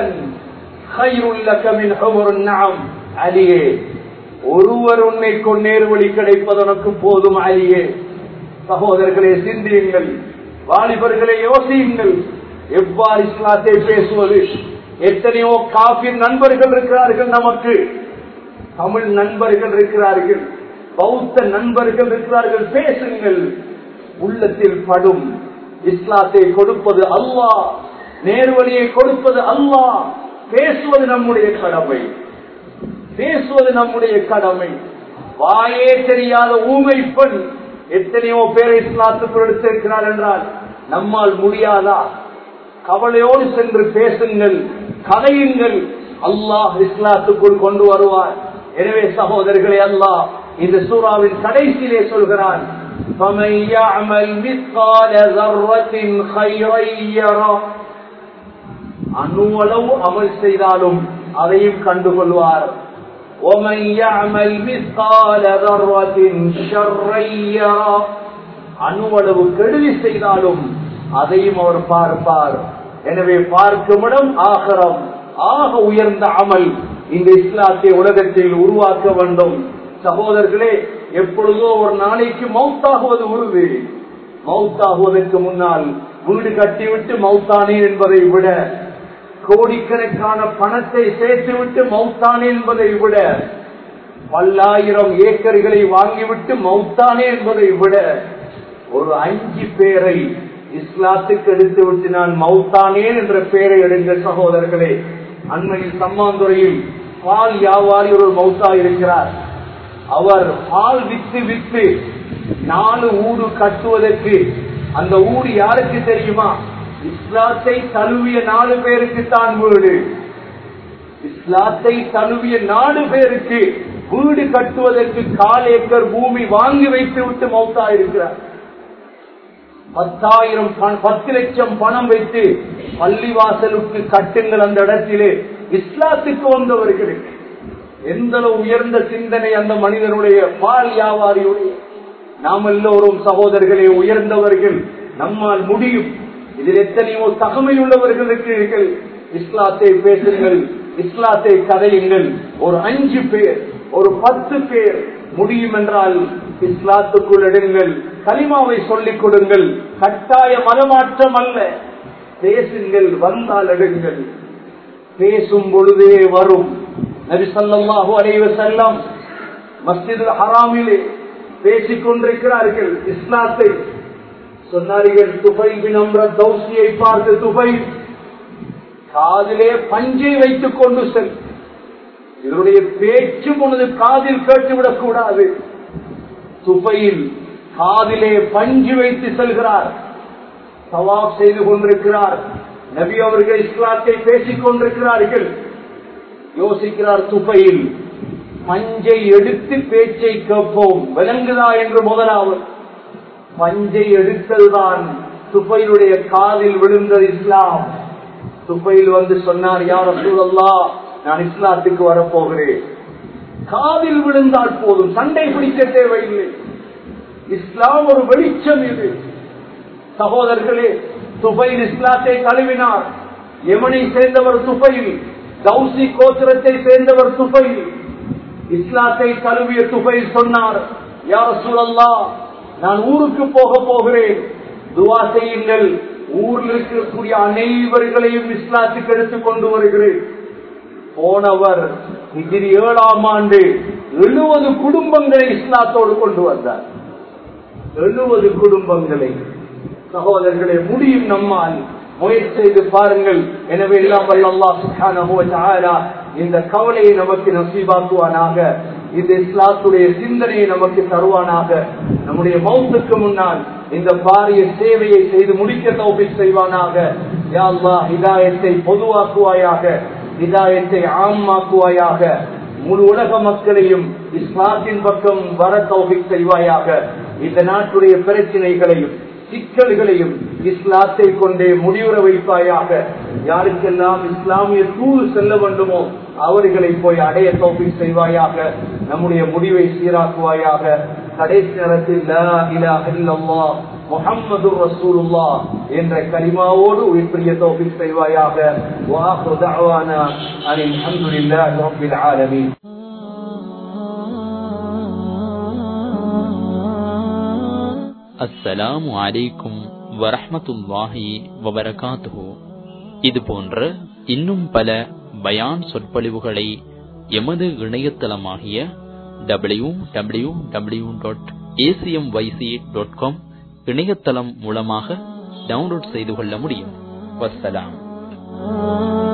خير لك من حمر النعم அலியே ஒருவர் உன்னை கொண்டேறு வழி கிடைப்பது உனக்கு போதும் அலியே சகோதரர்களே சிந்தியுங்கள் வாலிபர்களே யோசியுங்கள் எவ்வாறு இஸ்லாத்தை பேசுவது எத்தனையோ காபிர் நண்பர்கள் இருக்கிறார்கள் நமக்கு தமிழ் நண்பர்கள் இருக்கிறார்கள் பௌத்த நண்பர்கள் இருக்கிறார்கள் பேசுங்கள் உள்ளத்தில் படும் இஸ்லாத்தை கொடுப்பது அல்லாஹ் நேர்வழியை கொடுப்பது அல்லாஹ் பேசுவது நம்முடைய கடமை பேசுவது நம்முடைய கடமை வாயே தெரியாத ஊமை பெண் எத்தனையோ பேரை இஸ்லாத்துக்குள் எடுத்திருக்கிறார் என்றால் நம்மால் முடியாதா கவலையோடு சென்று பேசுங்கள் கதையுங்கள் அல்லாஹ் இஸ்லாத்துக்குள் கொண்டு வருவார் எனவே சகோதரர்களே அல்லாஹ் இந்த சூறாவின் கடைசியிலே சொல்கிறான் فَمَنْ يَعْمَلْ مِثْقَالَ ذَرَّةٍ خَيْرًا يَرَهُ அணுவளவு அமல் செய்தாலும் அதையும் கண்டுகொள்வார் وَمَنْ يَعْمَلْ مِثْقَالَ ذَرَّةٍ شَرًّا يَرَهُ அணுவளவு கெடுதி செய்தாலும் அதையும் அவர் பார்ப்பார் எனவே பார்க்கும் இடம் ஆகரம் ஆக உயர்ந்த அமல் இந்த இஸ்லாத்தை உலகத்தில் உருவாக்க வேண்டும் சகோதரர்களே எப்பொழுதோ ஒரு நாளைக்கு மவுத்தாகுவது உறுதி மவுத்தாகுவதற்கு முன்னால் வீடு கட்டிவிட்டு மவுத்தானேன் என்பதை விட கோடிக்கணக்கான பணத்தை சேர்த்துவிட்டு மவுத்தானே என்பதை விட பல்லாயிரம் ஏக்கர்களை வாங்கிவிட்டு மவுத்தானே என்பதை விட ஒரு அஞ்சு பேரை இஸ்லாத்துக்கு எடுத்து விட்டு நான் மவுத்தானேன் என்ற பெயரை எடுங்கள் சகோதரர்களே அண்மையில் சம்மாந்துறையில் பால் வியாபாரி ஒரு மௌத்தா இருக்கிறார் அவர் பால் வித்து வித்து நாலு ஊடு கட்டுவதற்கு அந்த ஊடு யாருக்கு தெரியுமா இஸ்லாத்தை தழுவிய நாலு பேருக்கு தான் வீடு இஸ்லாத்தை தழுவிய நாலு பேருக்கு வீடு கட்டுவதற்கு கால் ஏக்கர் பூமி வாங்கி வைத்து விட்டு மௌத்தா இருக்கிறார் பத்தாயிரம் பத்து லட்சம் பணம் வைத்து பள்ளிவாசலுக்கு கட்டுங்கள் அந்த இடத்திலே இஸ்லாத்துக்கு வந்தவர்களுக்கு எந்த உயர்ந்த சிந்தனை அந்த மனிதனுடைய பால் வியாபாரியுடைய நாம் எல்லோரும் சகோதரர்களே உயர்ந்தவர்கள் நம்மால் முடியும் இதில் எத்தனையோ தகமை உள்ளவர்கள் இருக்கிறீர்கள் இஸ்லாத்தை பேசுங்கள் இஸ்லாத்தை கதையுங்கள் ஒரு அஞ்சு பேர் ஒரு பத்து பேர் முடியும் என்றால் இஸ்லாத்துக்குள் எடுங்கள் கலிமாவை சொல்லிக் கொடுங்கள் கட்டாய மனமாற்றம் அல்ல பேசுங்கள் வந்தால் எடுங்கள் பேசும் பொழுதே வரும் நபி சல்லாஹூ அலைவ செல்லம் மஸ்ஜிது ஹராமிலே பேசிக் கொண்டிருக்கிறார்கள் இஸ்லாத்தை சொன்னார்கள் துபை பின் தௌசியை பார்த்து துபை காதிலே பஞ்சை வைத்துக் கொண்டு செல் இதனுடைய பேச்சு பொழுது காதில் கேட்டுவிடக் கூடாது துபையில் காதிலே பஞ்சு வைத்து செல்கிறார் சவாப் செய்து கொண்டிருக்கிறார் நபி அவர்கள் இஸ்லாத்தை பேசிக் கொண்டிருக்கிறார்கள் யோசிக்கிறார் துபையில் பஞ்சை எடுத்து பேச்சை கேட்போம் விளங்குதா என்று முதலாவது பஞ்சை எடுத்ததுதான் துபையிலுடைய காதில் விழுந்தது இஸ்லாம் துபையில் வந்து சொன்னார் யார் சூழல்லா நான் இஸ்லாத்துக்கு வரப்போகிறேன் காதில் விழுந்தால் போதும் சண்டை பிடிக்க தேவையில்லை இஸ்லாம் ஒரு வெளிச்சம் இது சகோதரர்களே துபையில் இஸ்லாத்தை தழுவினார் எமனை சேர்ந்தவர் துபையில் கௌசி கோத்திரத்தை சேர்ந்தவர் துபையில் இஸ்லாத்தை தழுவிய துபையில் சொன்னார் யார் சூழல்லா நான் ஊருக்கு போக போகிறேன் துவா செய்யுங்கள் ஊரில் இருக்கக்கூடிய அனைவர்களையும் இஸ்லாத்துக்கு எடுத்துக் கொண்டு வருகிறேன் போனவர் இதில் ஏழாம் ஆண்டு எழுபது குடும்பங்களை இஸ்லாத்தோடு கொண்டு வந்தார் எழுபது குடும்பங்களை சகோதரர்களை முடியும் நம்மால் முயற்சி செய்து பாருங்கள் எனவே எல்லாம் வல்ல சுப்ஹானஹு வ தஆலா இந்த கவலையை நமக்கு நசீபாக்குவானாக இந்த இஸ்லாத்துடைய சிந்தனையை நமக்கு தருவானாக நம்முடைய மௌத்துக்கு முன்னால் இந்த பாரிய சேவையை செய்து முடிக்க தௌபிக் செய்வானாக யா அல்லாஹ் ஹிதாயத்தை பொதுவாக்குவாயாக ஹிதாயத்தை ஆமாக்குவாயாக முழு உலக மக்களையும் இஸ்லாத்தின் பக்கம் வர தௌபிக் செய்வாயாக இந்த நாட்டுடைய பிரச்சனைகளையும் சிக்கல்களையும் இஸ்லாத்தை கொண்டே முடிவுற வைப்பாயாக யாருக்கெல்லாம் இஸ்லாமிய தூது செல்ல வேண்டுமோ அவர்களை போய் அடைய தௌபிக் செய்வாயாக நம்முடைய முடிவை சீராக்குவாயாக கடைசி நேரத்தில் லா இலாஹ இல்லல்லாஹ் முஹம்மது ரசூலுல்லா என்ற கலிமாவோடு உயிர்ப்பிரிய தௌபிக் செய்வாயாக வாஹு தஅவானா அனில் ஹம்துலில்லாஹி ரப்பில் ஆலமீன் அஸ்ஸலாமு அலைக்கும் வரஹ்மத்துல்லாஹி வபரகாத்துஹு இது போன்ற இன்னும் பல பயான் சொற்பொழிவுகளை எமது இணையதளமாகிய W W W dot ACM YC dot com இணையதளம் மூலமாக டவுன்லோட் செய்து கொள்ள முடியும் வஸ்ஸலாம்